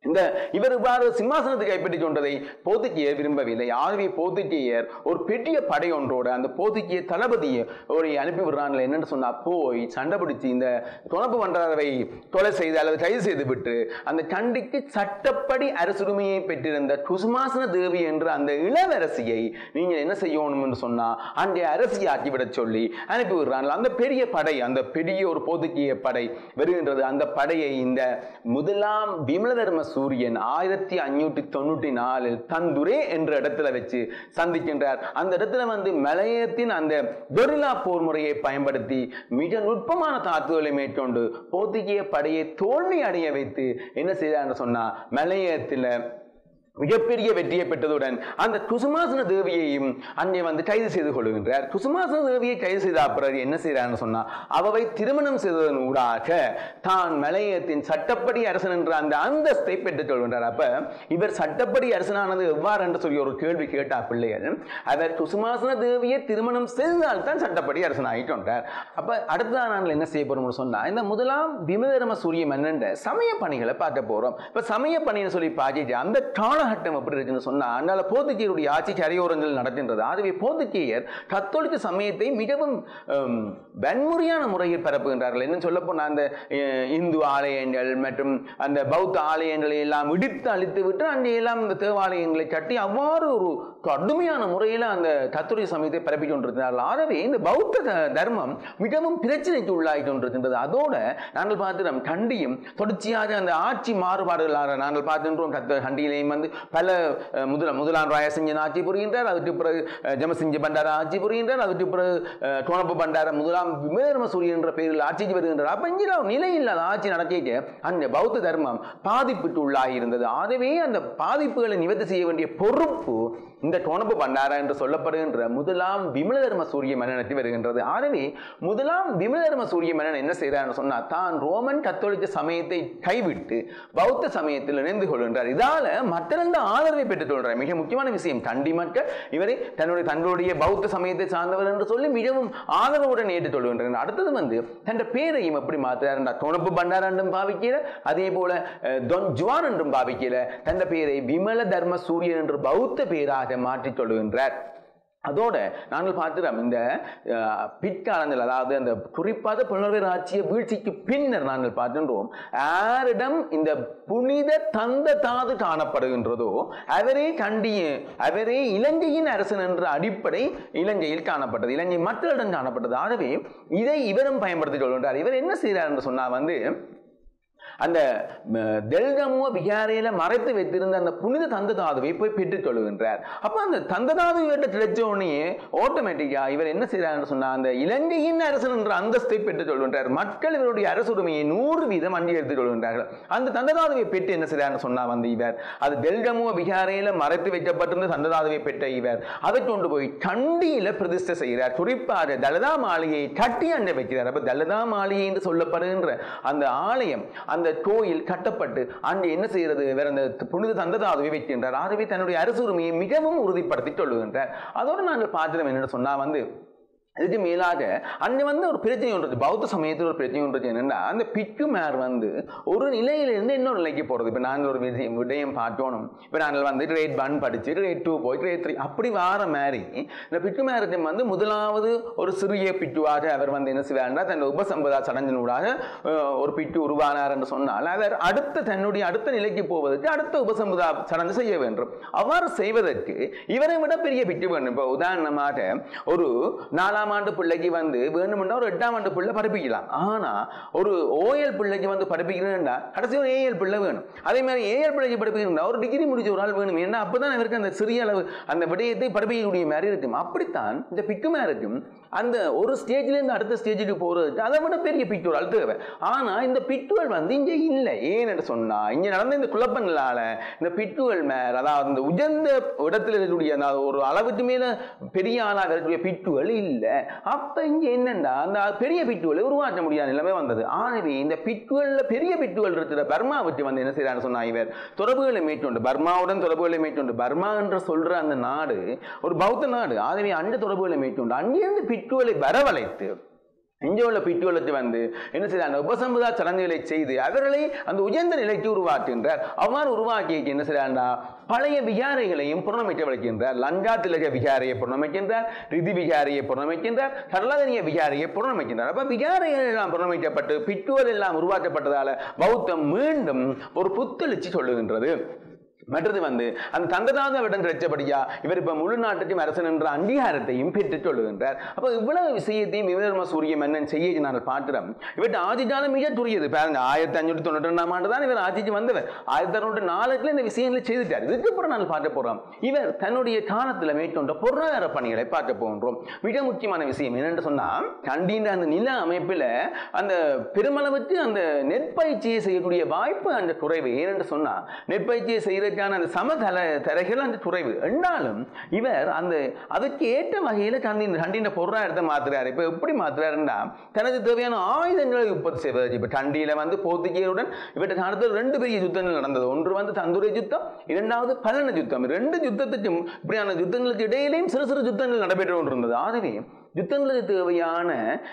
இந்த இவர் இவ்வாறு சிம்மாசனத்தை கைப்பற்றி கொண்டதை போத்துக்கியர் விரும்பவில்லை ஆகவே போத்துக்கியர் ஒரு பெரிய படை ஒன்றோட அந்த போத்துக்கிய தளபதியை ஒரு அனுப்பி விடுறாங்களே என்னன்னு சொன்னா போய் சண்டை பிடிச்சு இந்த துணப்பு பண்றவை கொலை செய்து அல்லது கைது செய்து விட்டு அந்த கண்டிக்கு சட்டப்படி அரசுரிமையை பெற்றிருந்த குசுமாசன தேவி என்ற அந்த இளவரசியை நீங்க என்ன செய்யணும் என்று சொன்னா அங்கே அரசியை ஆக்கிவிட சொல்லி அனுப்பி விடுறாங்க அந்த பெரிய படை அந்த பெரிய ஒரு போத்துக்கிய படை வருகின்றது அந்த படையை இந்த முதலாம் விமலதர்ம சூரியன் ஆயிரத்தி அஞ்சூற்றி தொண்ணூற்றி நாலில் தந்துரே என்ற இடத்துல வச்சு சந்திக்கின்றார் அந்த இடத்துல வந்து மலையத்தின் அந்த கொரில்லா போர் முறையை பயன்படுத்தி மிக நுட்பமான தாக்குதலை மேற்கொண்டு போர்த்துகிய படையை தோல்வி அடைய வைத்து என்ன செய்தார்னு சொன்னா மலையத்தில் மிகப்பெரிய வெற்றியை பெற்றதுடன் அந்த குசுமாசன தேவியையும் அங்கே வந்து கைது செய்து கொள்கின்றார் குசுமாசன தேவியை கைது செய்த பிறகு என்ன செய்கிறார்னு சொன்னா அவவை திருமணம் செய்ததன் ஊடாக தான் மலையத்தின் சட்டப்படி அரசன் என்ற அந்த அந்தஸ்தை பெற்றுக் கொள்கின்றார் அப்ப இவர் சட்டப்படி அரசனானது எவ்வாறு என்று சொல்லி ஒரு கேள்வி கேட்டா பிள்ளைகள் அவர் குசுமாசன தேவியை திருமணம் செய்தால் தான் சட்டப்படி அரசன் ஆகிட்டோன்றார் அப்ப அடுத்த நாள் என்ன செய்ய போறோம்னு சொன்னா இந்த முதலாம் விமதர்ம சூரிய மன்னன் சமய பணிகளை பார்க்க போறோம் இப்ப சமய பணின்னு சொல்லி பார்த்துட்டு அந்த காலகட்டம் எப்படி இருக்குன்னு சொன்னா அதனால போர்த்துகீயருடைய ஆட்சி கரையோரங்கள் நடக்கின்றது ஆகவே போர்த்துகீயர் கத்தோலிக்க சமயத்தை மிகவும் ஹம், வன்முறையான முறையில் பரப்புகின்றார்கள் என்ன சொல்ல போனா அந்த அஹ், இந்து ஆலயங்கள் மற்றும் அந்த பௌத்த ஆலயங்களை எல்லாம் இடித்து அழித்து விட்டு அங்கே எல்லாம் இந்த தேவாலயங்களை கட்டி அவ்வாறு ஒரு கடுமையான முறையில் அந்த கத்தோலிக்க சமயத்தை பரப்பி கொண்டிருக்கிறார்கள் ஆகவே இந்த பௌத்த த- தர்மம் மிகவும் பிரச்சனைக்கு உள்ளாகி கொண்டிருக்கின்றது அதோட நாங்கள் பார்க்கிறோம் கண்டியும் தொடர்ச்சியாக அந்த ஆட்சி மாறுபாடுகளாக நாங்கள் பார்க்கின்றோம் கத்த கண்டியிலேயும் வந்து பல அஹ், முதல முதலாம் ராயசிங்கன் ஆட்சி புரிகின்றார் அதுக்கு பிறகு அஹ், ஜமசிங்க பண்டார ஆட்சி புரிகின்றார் அதுக்கு பிறகு அஹ், டோனப்பு பண்டார முதலாம் விமேர்ம சூரியன் என்ற பெயரில் ஆட்சிக்கு வருகின்றார் அப்ப இங்கே நிலை இல்லாத ஆட்சி நடத்திட்டு அந்த பௌத்த தர்மம் பாதிப்புக்கு உள்ளாகி இருந்தது ஆகவே அந்த பாதிப்புகளை நிவர்த்தி செய்ய வேண்டிய பொறுப்பு இந்த டோனப்பு பண்டாரா என்று சொல்லப்படுகின்ற முதலாம் விமலதர்ம சூரிய மன்னனத்தில் வருகின்றது ஆகவே முதலாம் விமலதர்ம சூரிய மன்னன் என்ன செய்கிறார்னு சொன்னா தான் ரோமன் கத்தோலிக்க சமயத்தை கைவிட்டு பௌத்த சமயத்தில் இணைந்து கொள்கின்றார் இதால மற்றந்த ஆதரவை பெற்றுக் கொள்கிறார் மிக முக்கியமான விஷயம் கண்டி மக்கள் இவரை தன்னுடைய தங்களுடைய பௌத்த சமயத்தை சார்ந்தவர் என்று சொல்லி மிகவும் ஆதரவுடன் ஏற்றுக்கொள்கின்றனர் அடுத்தது வந்து தன் பேரையும் எப்படி மாற்றுறார் டொனப்பு பண்டார் என்றும் பாவிக்கிற அதே போல அஹ், தொன் ஜுவான் என்றும் பாவிக்கிற தன் பெயரை விமல தர்ம சூரியன் என்று பௌத்த பெயராக மாற்றிக் கொள்கின்றார் அதோட நாங்கள் பார்க்கிறோம் இந்த அஹ், பிற்காலங்கள் அதாவது அந்த குறிப்பாக புலவர் ஆட்சிய வீழ்ச்சிக்கு பின்னர் நாங்கள் பார்க்கின்றோம் யாரிடம் இந்த புனித தந்த தாது காணப்படுகின்றதோ அவரே கண்டிய அவரே இலங்கையின் அரசன் என்ற அடிப்படை இலங்கையில் காணப்பட்டது இலங்கை மக்களிடம் காணப்பட்டது ஆகவே இதை இவரும் பயன்படுத்திக் கொள்கின்றார் இவர் என்ன செய்கிறார் என்று சொன்னா வந்து அந்த ம, தெல்கமுவ விகாரையில மறைத்து வைத்திருந்த அந்த புனித தந்த தாதுவை போய் பெற்றுக் கொள்கின்றார் அப்ப அந்த தந்த தாது இவர்கிட்ட கிடைச்ச உடனே ஆட்டோமேட்டிக்கா இவர் என்ன செய்யறாருன்னு சொன்னா அந்த இலங்கையின் அரசன் என்ற அந்தஸ்தை பெற்றுக் கொள்கின்றார் மக்கள் இவருடைய அரசுரிமையை நூறு வீதம் அங்கீகரித்துக் கொள்கின்றார்கள் அந்த தந்த தாதுவை பெற்று என்ன செய்யறாருன்னு சொன்னா வந்து இவர் அது தெல்கமுவ விகாரையில மறைத்து வைக்கப்பட்டிருந்த தந்த தாதுவை பெற்ற இவர் அதை கொண்டு போய் கண்டியில பிரதிஷ்டை செய்கிறார் குறிப்பாக தலதா மாளிகையை கட்டி அண்டை வைக்கிறார் அப்ப தலதா மாளிகை என்று சொல்லப்படுகின்ற அந்த ஆலயம் அந்த கோயில் கட்டப்பட்டு அங்கே என்ன செய்கிறது வேற அந்த புனித தந்ததாதுவை வைக்கின்றார் ஆகவே தன்னுடைய அரசுரிமையை மிகவும் உறுதிப்படுத்திக் கொள்ளுகின்றார் அதோடு நாங்கள் பார்க்கிறோம் என்னன்னு சொன்னா வந்து இதுக்கு மேலாக அங்கே வந்து ஒரு பிரச்சனை ஒன்று இருக்கு. பௌத்த சமயத்தில் ஒரு பிரச்சனை ஒன்று இருக்கு. என்னன்னா அந்த பிக்கு மேர் வந்து ஒரு நிலையிலிருந்து இன்னொரு நிலைக்கு போறது இப்போ நாங்கள் ஒரு விஷயம் விடயம் பார்த்தோணும் இப்போ நாங்கள் வந்து ரேட் ஒன் படிச்சு ரேட் டூ போய் ரேட் த்ரீ அப்படி வார மாதிரி இந்த பிக்கு மேரிட்டம் வந்து முதலாவது ஒரு சிறிய பிட்டுவாக அவர் வந்து என்ன செய்வார்னா தன் உபசம்பதா சடங்கினூடாக அஹ், ஒரு பிட்டு உருவானார் என்று சொன்னால் அவர் அடுத்த தன்னுடைய அடுத்த நிலைக்கு போவதற்கு அடுத்த உபசம்பதா சடங்கு செய்ய வேண்டும் அவ்வாறு செய்வதற்கு இவரை விட பெரிய பிட்டு வேண்டும் இப்போ உதாரணமாக ஒரு நாலாம் ஆண்டு பிள்ளைக்கு வந்து வேணும்னா ஒரு எட்டாம் ஆண்டு பிள்ளை படிப்பிக்கலாம் ஆனா ஒரு ஓஎல் பிள்ளைக்கு வந்து படிப்பிக்கிறேன்னா கடைசி ஒரு ஏஎல் பிள்ளை வேணும் அதே மாதிரி ஏஎல் பிள்ளைக்கு படிப்பிக்கிறா ஒரு டிகிரி முடிச்ச ஒரு ஆள் வேணும் ஏன்னா அப்பதான் அவருக்கு அந்த சிறிய அளவு அந்த விடயத்தை படிப்பிக்கக்கூடிய மாதிரி இருக்கும் அப்படித்தான் இந்த பிக்குமா இருக்கும் அந்த ஒரு ஸ்டேஜ்ல இருந்து அடுத்த ஸ்டேஜுக்கு போறதுக்கு அதை விட பெரிய பிட்டுவல் தேவை ஆனா இந்த பிட்டுவல் வந்து இங்க இல்லை ஏன்னு சொன்னா இங்க நடந்த இந்த குழப்பங்களால இந்த பிட்டுவல் மேல அதாவது இந்த உயர்ந்த இடத்துல இருக்கக்கூடிய அந்த ஒரு அளவுக்கு மேல பெரிய ஆளா இருக்கக்கூடிய பிட்டுவல் இல்லை அப்ப இங்க என்னன்னா அந்த பெரிய பிட்டுவலை உருவாக்க முடியாத நிலைமை வந்தது ஆகவே இந்த பிட்டுவல்ல பெரிய பிட்டுவல் இருக்கிற பர்மா வச்சு வந்து என்ன செய்யறான்னு சொன்னா இவர் தொடர்புகளை மேற்கொண்டு பர்மாவுடன் தொடர்புகளை மேற்கொண்டு பர்மா என்று சொல்ற அந்த நாடு ஒரு பௌத்த நாடு ஆகவே அந்த தொடர்புகளை மேற்கொண்டு அங்கிருந்து பிட்டுவலை வரவழைத்து இங்கே உள்ள பிட்டுவலத்தை வந்து என்ன செய்யறாங்க உபசம்பதா சடங்குகளை செய்து அவர்களை அந்த உயர்ந்த நிலைக்கு உருவாக்குகின்றார் அவ்வாறு உருவாக்கி என்ன செய்யறாண்டா பழைய விகாரைகளையும் புறணமைக்க வளைக்கின்றார் லங்கா திலக விகாரையை புறணமைக்கின்றார் ரிதி விகாரையை புறணமைக்கின்றார் சரளதனிய விகாரையை புறணமைக்கின்றார் அப்ப விகாரைகள் எல்லாம் புறணமைக்கப்பட்டு பிட்டுவல் எல்லாம் உருவாக்கப்பட்டதால பௌத்தம் மீண்டும் ஒரு புத்தெழுச்சி சொல்லுகின்றது மற்றது வந்து அந்த தந்ததாதவிடம் கிடைச்சபடியா இவர் இப்ப முழு நாட்டுக்கும் அரசன் என்ற அங்கீகாரத்தையும் பெற்றுச் சொல்லுகின்றார் அப்ப இவ்வளவு விஷயத்தையும் விவரம சூரிய மன்னன் செய்ய நாங்கள் பார்க்கிறோம் இவர்கிட்ட ஆட்சிஜாலம் மிக துரியது பாருங்க ஆயிரத்தி அஞ்சூற்றி தொண்ணூற்றி ரெண்டாம் ஆண்டு தான் இவர் ஆட்சிக்கு வந்தவர் ஆயிரத்தி அறுநூற்றி நாலுல இந்த விஷயங்களை செய்துட்டார் இதுக்கப்புறம் நாங்கள் பார்க்க போறோம் இவர் தன்னுடைய காலத்தில் மேற்கொண்ட பொருளாதார பணிகளை பார்க்க போகின்றோம் மிக முக்கியமான விஷயம் என்னென்று சொன்னா கண்டின்ற அந்த நில அமைப்பில் அந்த பெருமளவுக்கு அந்த நெற்பயிற்சியை செய்யக்கூடிய வாய்ப்பு அந்த குறைவு ஏனென்று சொன்னா நெற்பயிற்சியை செய்யறதுக்கான அந்த சமதள தரைகள் அந்த குறைவு என்றாலும் இவர் அந்த அதுக்கு ஏற்ற வகையில் கண்டின் கண்டின பொருளாதாரத்தை மாத்துறாரு இப்போ எப்படி மாத்துறாருன்னா தனது தேவையான ஆயுதங்களை உற்பத்தி செய்வது இப்போ கண்டியில வந்து போர்த்துகேயருடன் இவற்றை காலத்தில் ரெண்டு பெரிய யுத்தங்கள் நடந்தது ஒன்று வந்து தந்துரை யுத்தம் இரண்டாவது பலன யுத்தம் ரெண்டு யுத்தத்துக்கும் இப்படியான யுத்தங்களுக்கு இடையிலேயும் சிறு சிறு யுத்தங்கள் நடைபெற்று கொண்டிருந்தது ஆகவே யுத்தங்களுக்கு தேவையான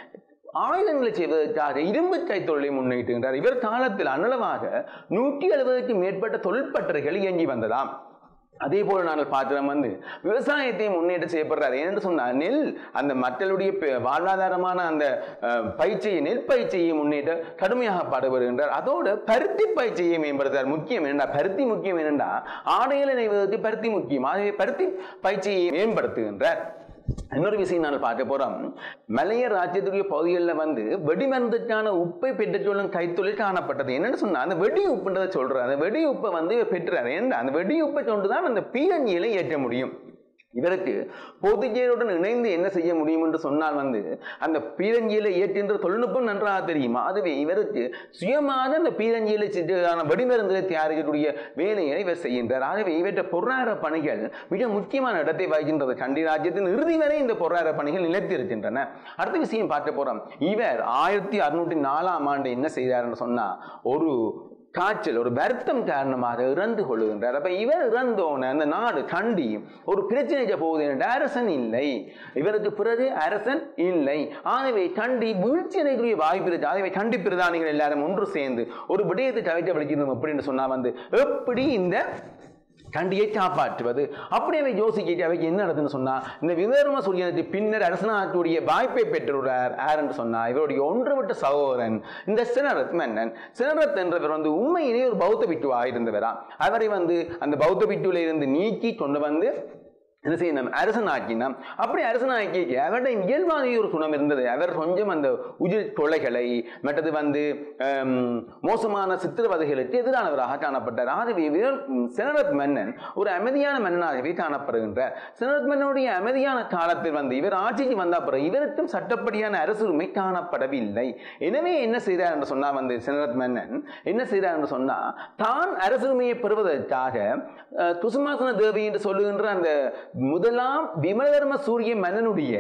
ஆயுதங்களை செய்வதற்காக இரும்பு கைத்தொழிலை முன்னிட்டுகின்றார் இவர் காலத்தில் அன்னளவாக நூற்றி எழுபதுக்கு மேற்பட்ட தொழிற்பட்டறைகள் இயங்கி வந்ததாம் அதே போல நாங்கள் பார்க்கிறோம் வந்து விவசாயத்தை முன்னேற்ற செய்யப்படுறாரு ஏனென்று சொன்னால் நெல் அந்த மக்களுடைய பெ- வாழ்வாதாரமான அந்த அஹ், பயிற்சியை நெல் பயிற்சியை முன்னேற்ற கடுமையாக பாடுபடுகின்றார் அதோடு பருத்தி பயிற்சியை மேம்படுத்தார் முக்கியம் என்னென்னா பருத்தி முக்கியம் என்னென்னா ஆடைகளை நெய்வதற்கு பருத்தி முக்கியம் ஆகவே பருத்தி பயிற்சியை மேம்படுத்துகின்றார் இன்னொரு விஷயம் நான் பார்க்க போறோம் மலைய ராஜ்யத்துடைய பகுதிகளில் வந்து வெடிமருந்துக்கான உப்பை பெற்றுச் சொல்லும் கைத்தொழில் காணப்பட்டது என்னன்னு சொன்னா அந்த வெடி உப்புன்றதை சொல்றாரு அந்த வெடி உப்பை வந்து இவர் பெற்றார் ஏன்னா அந்த வெடி உப்பை கொண்டுதான் அந்த பீரங்கியில ஏற்ற முடியும் இவருக்கு போர்த்துகேயருடன் இணைந்து என்ன செய்ய முடியும் என்று சொன்னால் வந்து அந்த பீரங்கியில ஏற்றுகின்ற தொழில்நுட்பம் நன்றாக தெரியுமா அதுவே இவருக்கு சுயமாக அந்த பீரங்கியில சிறிதான வெடிமருந்துகளை தயாரிக்கக்கூடிய வேலையை இவர் செய்கின்றார் ஆகவே இவற்றை பொருளாதார பணிகள் மிக முக்கியமான இடத்தை வகிக்கின்றது கண்டி ராஜ்யத்தின் இறுதி வரை இந்த பொருளாதார பணிகள் நிலைத்திருக்கின்றன அடுத்த விஷயம் பார்க்க போறோம் இவர் ஆயிரத்தி அறுநூற்றி நாலாம் ஆண்டு என்ன செய்தார்னு சொன்னா ஒரு காய்ச்சல் ஒரு வருத்தம் காரணமாக இறந்து கொள்ளுகின்றார் அப்ப இவர் இறந்தோன அந்த நாடு கண்டி ஒரு பிரச்சனைக்கு போகுது என்ற அரசன் இல்லை இவருக்கு பிறகு அரசன் இல்லை ஆகவே கண்டி வீழ்ச்சி அடையக்கூடிய வாய்ப்பு இருக்கு ஆகவே கண்டி பிரதானிகள் எல்லாரும் ஒன்று சேர்ந்து ஒரு விடயத்தை கவிதை வலிக்கணும் அப்படின்னு சொன்னா வந்து எப்படி இந்த கண்டியை காப்பாற்றுவது அப்படி அவை யோசிக்கிட்டு அவைக்கு என்ன நடக்குதுன்னு சொன்னா இந்த விதர்ம சூரியனுக்கு பின்னர் அரசனாகக்கூடிய வாய்ப்பை பெற்றுள்ளார் யார் என்று சொன்னா இவருடைய ஒன்றுவிட்ட சகோதரன் இந்த சினரத் மன்னன் சினரத் என்றவர் வந்து உண்மையிலேயே ஒரு பௌத்த பிட்டுவாக இருந்தவரா அவரை வந்து அந்த பௌத்த பிட்டுவில இருந்து நீக்கி கொண்டு வந்து என்ன செய்யணும் அரசனாக்கினான் அப்படி அரசனாக்கி அவருடைய இயல்பான ஒரு குணம் இருந்தது அவர் கொஞ்சம் அந்த உயிர் கொலைகளை மற்றது வந்து ஹம், மோசமான சித்திரவதைகளுக்கு எதிரானவராக காணப்பட்டார் ஆகவே இவர் சினரத் மன்னன் ஒரு அமைதியான மன்னனாகவே காணப்படுகின்றார் சினரத் மன்னனுடைய அமைதியான காலத்தில் வந்து இவர் ஆட்சிக்கு வந்த பிறகு இவருக்கும் சட்டப்படியான அரசுரிமை காணப்படவில்லை எனவே என்ன செய்தார் என்று சொன்னா வந்து சினரத் மன்னன் என்ன செய்தார் என்று சொன்னா தான் அரசுரிமையை பெறுவதற்காக அஹ், குசுமாசன தேவி என்று சொல்லுகின்ற அந்த முதலாம் விமலதர்ம சூரிய மன்னனுடைய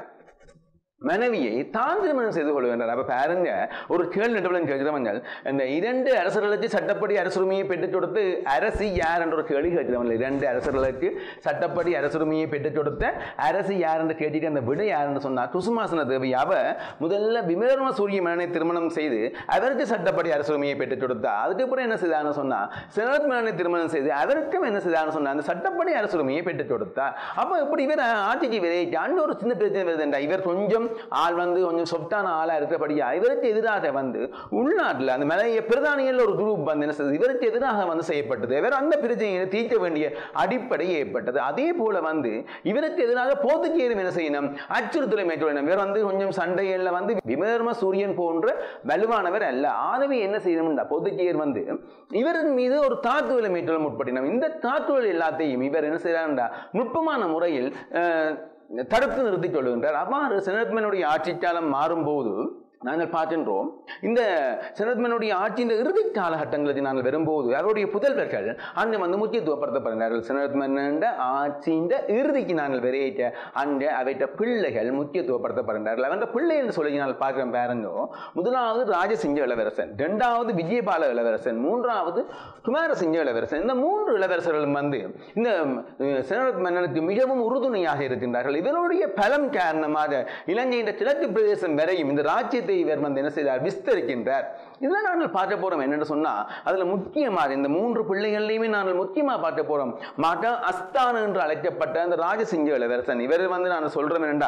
மனைவியை தான் திருமணம் செய்து கொள்கின்றார் அப்ப பாருங்க ஒரு கேள்வி நடுவில் கேட்கிறவங்க இந்த இரண்டு அரசர்களுக்கு சட்டப்படி அரசுரிமையை பெற்றுக் கொடுத்து அரசி யார் என்ற ஒரு கேள்வி கேட்கிறவங்க இரண்டு அரசர்களுக்கு சட்டப்படி அரசுரிமையை பெற்றுக் கொடுத்த அரசி யார் என்று கேட்டுட்டு அந்த விடை யார் என்று சொன்னா குசுமாசன தேவி அவ முதல்ல விமலர்ம சூரிய மன்னனை திருமணம் செய்து அவருக்கு சட்டப்படி அரசுரிமையை பெற்றுக் கொடுத்தா அதுக்கப்புறம் என்ன செய்தான்னு சொன்னா சினத் மன்னனை திருமணம் செய்து அவருக்கும் என்ன செய்தான்னு சொன்னா அந்த சட்டப்படி அரசுரிமையை பெற்றுக் கொடுத்தா அப்ப இப்படி இவர் ஆட்சிக்கு விதைக்கு அன்று ஒரு சின்ன பிரச்சனை வருதுண்டா இவர் கொஞ்சம் ஆள் வந்து கொஞ்சம் சொப்டான ஆளா இருக்கிறபடியா இவருக்கு எதிராக வந்து உள்நாட்டில் அந்த மலைய பிரதானிகள் ஒரு குரூப் வந்து என்ன செய்யுது இவருக்கு எதிராக வந்து செய்யப்பட்டது இவர் அந்த பிரச்சனையை தீர்க்க வேண்டிய அடிப்படை ஏற்பட்டது அதே போல வந்து இவருக்கு எதிராக போர்த்துகேயரும் என்ன செய்யணும் அச்சுறுத்தலை மேற்கொள்ளணும் இவர் வந்து கொஞ்சம் சண்டைகள்ல வந்து விமர்ம சூரியன் போன்ற வலுவானவர் அல்ல ஆகவே என்ன செய்யணும்னா போர்த்துகேயர் வந்து இவரின் மீது ஒரு தாக்குதலை மேற்கொள்ள முற்பட்டினோம் இந்த தாக்குதல் எல்லாத்தையும் இவர் என்ன செய்யறாருன்னா நுட்பமான முறையில் அஹ், தடுத்து நிறுத்திக் கொள்கின்றார் அவ்வாறு சினத்மனுடைய ஆட்சி காலம் மாறும்போது நாங்கள் பார்க்கின்றோம் இந்த சனத்மனுடைய ஆட்சியின் இறுதி காலகட்டங்களுக்கு நாங்கள் வரும்போது அவருடைய புதல்வர்கள் அங்கே வந்து முக்கியத்துவப்படுத்தப்படுகிறார்கள் சனத்மன் ஆட்சியின் இறுதிக்கு நாங்கள் விரையிட்ட அங்கே அவைட்ட பிள்ளைகள் முக்கியத்துவப்படுத்தப்படுகிறார்கள் அவன் பிள்ளை என்று சொல்லி நாங்கள் பார்க்கிறோம் பாருங்க முதலாவது ராஜசிங்க இளவரசன் இரண்டாவது விஜயபால இளவரசன் மூன்றாவது குமாரசிங்க இளவரசன் இந்த மூன்று இளவரசர்களும் வந்து இந்த அஹ், சனரத் மன்னனுக்கு மிகவும் உறுதுணையாக இருக்கின்றார்கள் இவருடைய பலம் காரணமாக இலங்கையின் கிழக்கு பிரதேசம் வரையும் இந்த ராஜ்யத்தை இவர் வந்து என்ன செய்தார் விஸ்தரிக்கின்றார் இதில் நாங்கள் பார்க்க போறோம் என்னன்னு சொன்னா அதுல முக்கியமாக இந்த மூன்று பிள்ளைகள்லையுமே நாங்கள் முக்கியமாக பார்க்க போறோம் மகா அஸ்தான் என்று அழைக்கப்பட்ட அந்த ராஜசிங்க இளவரசன் இவர் வந்து நான் சொல்றேன் என்னடா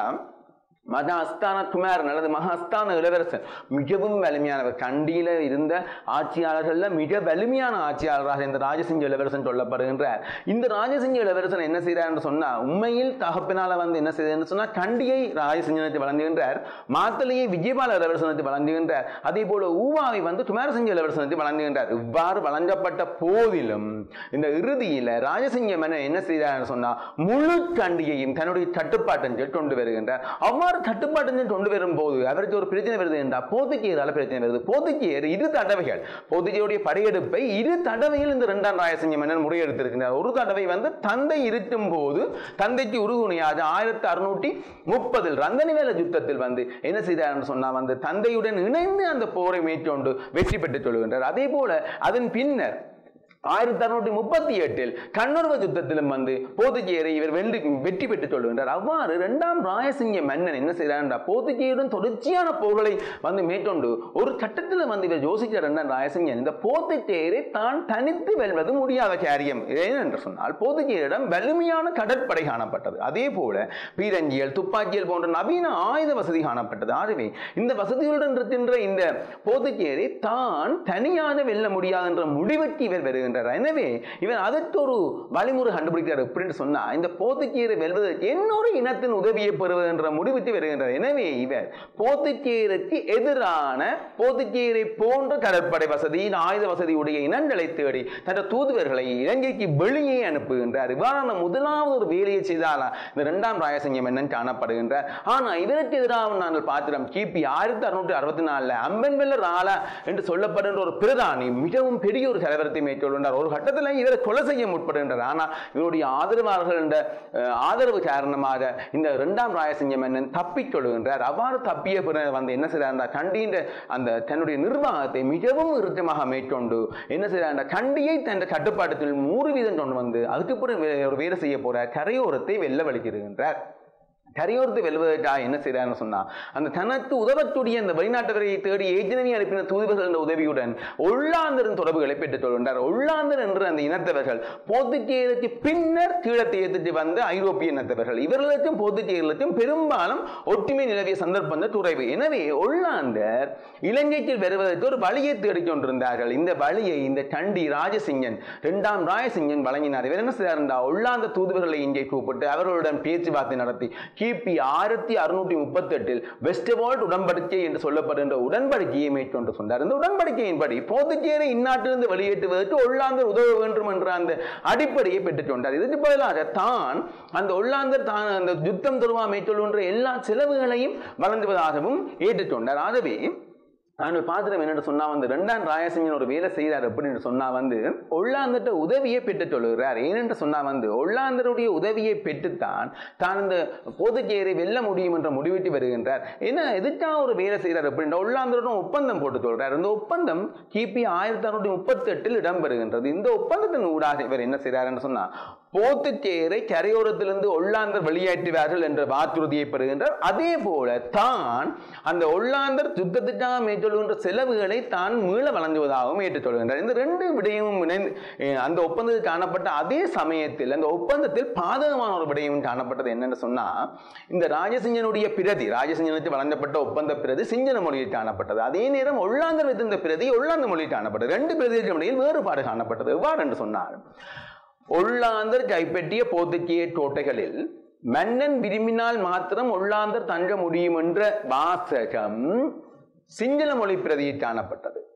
மகா அஸ்தான குமாரன் அல்லது மகா அஸ்தான இளவரசன் மிகவும் வலிமையானவர் கண்டியில இருந்த ஆட்சியாளர்கள்ல மிக வலிமையான ஆட்சியாளராக இந்த ராஜசிங்க இளவரசன் சொல்லப்படுகின்றார் இந்த ராஜசிங்க இளவரசன் என்ன செய்கிறார் சொன்னா உண்மையில் தகப்பினால வந்து என்ன செய்தார்னு சொன்னா கண்டியை ராஜசிங்கனுக்கு வழங்குகின்றார் மாத்தலையை விஜயபால இளவரசனுக்கு வழங்குகின்றார் அதே போல ஊவாவை வந்து குமாரசிங்க இளவரசனுக்கு வழங்குகின்றார் இவ்வாறு வழங்கப்பட்ட போதிலும் இந்த இறுதியில ராஜசிங்க மன்னன் என்ன செய்தார் சொன்னா முழு கண்டியையும் தன்னுடைய கட்டுப்பாட்டின் கீழ் கொண்டு வருகின்றார் அவ்வாறு கட்டுப்பாட்டின் கீழ் கொண்டு வரும்போது அவருக்கு ஒரு பிரச்சனை வருது என்றால் போர்த்துகீயரால பிரச்சனை வருது போர்த்துகீயர் இரு தடவைகள் போர்த்துகீயருடைய படையெடுப்பை இரு தடவையில் இந்த இரண்டாம் ராயசிங்க மன்னன் முறையெடுத்திருக்கிறார் ஒரு தடவை வந்து தந்தை இருக்கும் போது தந்தைக்கு உறுதுணையாக ஆயிரத்தி அறுநூற்றி முப்பதில் ரந்தனிவேல யுத்தத்தில் வந்து என்ன செய்தார் சொன்னா வந்து தந்தையுடன் இணைந்து அந்த போரை மேற்கொண்டு வெற்றி பெற்று சொல்கின்றார் அதே போல அதன் பின்னர் ஆயிரத்தி அறுநூற்றி முப்பத்தி எட்டில் கண்ணுறவ யுத்தத்திலும் வந்து போர்த்துகேயரை இவர் வென்று வெற்றி பெற்று சொல்லுகின்றார் அவ்வாறு இரண்டாம் ராயசிங்க மன்னன் என்ன செய்கிறார் போர்த்துகேயருடன் தொடர்ச்சியான போர்களை வந்து மேற்கொண்டு ஒரு கட்டத்தில் வந்து இவர் யோசிக்கிற இரண்டாம் ராயசிங்கன் இந்த போர்த்துகேயரை தான் தனித்து வெல்வது முடியாத காரியம் ஏனென்று சொன்னால் போர்த்துகேயரிடம் வலிமையான கடற்படை காணப்பட்டது அதே போல பீரங்கியல் துப்பாக்கியல் போன்ற நவீன ஆயுத வசதி காணப்பட்டது ஆகவே இந்த வசதிகளுடன் இருக்கின்ற இந்த போர்த்துகேயரை தான் தனியாக வெல்ல முடியாது என்ற முடிவுக்கு இவர் வருகின்றார் எனவே இவர் அதற்கு ஒரு வழிமுறை கண்டுபிடிக்கிறார் எப்படின்னு சொன்னா இந்த போர்த்துகேயரை வெல்வதற்கு இன்னொரு இனத்தின் உதவியை பெறுவது என்ற முடிவுக்கு வருகின்றார் எனவே இவர் போர்த்துகேயருக்கு எதிரான போர்த்துகேயரை போன்ற கடற்படை வசதி ஆயுத வசதியுடைய இனங்களை தேடி தன் தூதுவர்களை இலங்கைக்கு வெளியே அனுப்புகின்றார் இவ்வாறான முதலாவது ஒரு வேலையை செய்தாலா இந்த இரண்டாம் ராயசிங்க மன்னன் காணப்படுகின்றார் ஆனா இதற்கு எதிராக நாங்கள் பார்க்கிறோம் கிபி ஆயிரத்தி அறுநூற்றி அறுபத்தி நாலுல அம்பன்வெல்லர் ஆலா என்று சொல்லப்படுகின்ற ஒரு பிரதானி மிகவும் பெரிய ஒரு கலவரத்தை மேற்கொள்கின்றார் ஒரு கட்டத்தில் இவரை கொலை செய்ய முற்படுகின்றார் ஆனால் இவருடைய ஆதரவாளர்கள் என்ற அஹ், ஆதரவு காரணமாக இந்த இரண்டாம் ராயசிங்க மன்னன் தப்பிக் கொள்கின்றார் அவ்வாறு தப்பிய பிறகு வந்து என்ன செய்கிறார் கண்டின்ற அந்த தன்னுடைய நிர்வாகத்தை மிகவும் இறுக்கமாக மேற்கொண்டு என்ன செய்கிறார் கண்டியை தன் கட்டுப்பாட்டத்தில் நூறு வீதம் கொண்டு வந்து அதுக்கு பிறகு வே- ஒரு வேலை செய்ய போற கரையோரத்தை வெல்ல வலிக்கிடுகின்றார் கரையோரத்தை வெல்வதற்காக என்ன செய்கிறார்னு சொன்னா அந்த தனக்கு உதவக்கூடிய அந்த வெளிநாட்டவரை தேடி ஏஜனவி அனுப்பின தூதுவர்கள் என்ற உதவியுடன் ஒல்லாந்தரின் தொடர்புகளை பெற்றுக் கொள்கின்றார் ஒல்லாந்தர் என்ற அந்த இனத்தவர்கள் போர்த்துகேயருக்கு பின்னர் கீழத்தை ஏற்றுட்டு வந்த ஐரோப்பிய இனத்தவர்கள் இவர்களுக்கும் போர்த்துகேயர்களுக்கும் பெரும்பாலும் ஒற்றுமை நிலவிய சந்தர்ப்பங்கள் குறைவு எனவே ஒல்லாந்தர் இலங்கைக்கு வருவதற்கு ஒரு வழியை தேடிக் கொண்டிருந்தார்கள் இந்த வழியை இந்த கண்டி ராஜசிங்கன் இரண்டாம் ராஜசிங்கன் வழங்கினார் இவர் என்ன செய்தார் என்றால் ஒல்லாந்த தூதுவர்களை இங்கே கூப்பிட்டு அவர்களுடன் பேச்சுவார்த்தை நடத்தி கிபி ஆயிரத்தி அறுநூற்றி முப்பத்தி எட்டில் வெஸ்டவால்ட் உடன்படிக்கை என்று சொல்லப்படுகின்ற உடன்படிக்கையை மேற்கொண்டு சொன்னார் இந்த உடன்படிக்கையின்படி போர்த்துகேயரை இந்நாட்டிலிருந்து வெளியேற்றுவதற்கு ஒல்லாந்தர் உதவ வேண்டும் என்ற அந்த அடிப்படையை பெற்றுக் கொண்டார் இதற்கு பதிலாக தான் அந்த ஒல்லாந்தர் தான் அந்த யுத்தம் தொடர்பா மேற்கொள்கின்ற எல்லா செலவுகளையும் வழங்குவதாகவும் ஏற்றுக்கொண்டார் ஆகவே நாங்கள் பார்த்துட்டோம் என்னென்னு சொன்னா வந்து ரெண்டாம் ராயசிங்கன் ஒரு வேலை செய்கிறார் அப்படின்னு சொன்னா வந்து ஒல்லாந்தர்கிட்ட உதவியை பெற்றுச் சொல்லுகிறார் ஏனென்று சொன்னா வந்து ஒல்லாந்தருடைய உதவியை பெற்றுத்தான் தான் இந்த போதுக்கேரை வெல்ல முடியும் என்ற முடிவிட்டு வருகின்றார் ஏன்னா எதுக்காக ஒரு வேலை செய்கிறார் அப்படின்ற ஒல்லாந்தருடன் ஒப்பந்தம் போட்டு சொல்றார் இந்த ஒப்பந்தம் கிபி ஆயிரத்தி அறுநூற்றி முப்பத்தி எட்டில் இடம்பெறுகின்றது இந்த ஒப்பந்தத்தின் ஊடாக இவர் என்ன செய்கிறார் சொன்னா போத்துக்கேரை கரையோரத்திலிருந்து ஒல்லாந்தர் வெளியேற்றுவார்கள் என்ற வாக்குறுதியை பெறுகின்றார் அதே போல தான் அந்த ஒல்லாந்தர் யுத்தத்துக்காக மேற்கொள்கின்ற செலவுகளை தான் மீள வழங்குவதாகவும் ஏற்றுக்கொள்கின்றார் இந்த ரெண்டு விடயமும் இணைந்து அஹ், அந்த ஒப்பந்தத்தில் காணப்பட்ட அதே சமயத்தில் அந்த ஒப்பந்தத்தில் பாதகமான ஒரு விடயமும் காணப்பட்டது என்னன்னு சொன்னா இந்த ராஜசிங்கனுடைய பிரதி ராஜசிங்கனுக்கு வழங்கப்பட்ட ஒப்பந்த பிரதி சிங்கள மொழியில் காணப்பட்டது அதே நேரம் ஒல்லாந்தர் வைத்திருந்த பிரதி ஒல்லாந்த மொழியில் காணப்பட்டது ரெண்டு பிரதிகளுக்கு இடையில் வேறுபாடு காணப்பட்டது எவ்வாறு என்று சொன்னார் ஒல்லாந்தர் கைப்பற்றிய போர்த்துகேய கோட்டைகளில் மன்னன் விரும்பினால் மாத்திரம் ஒல்லாந்தர் தங்க முடியும் என்ற வாசகம் சிங்கள மொழி பிரதியில் காணப்பட்டது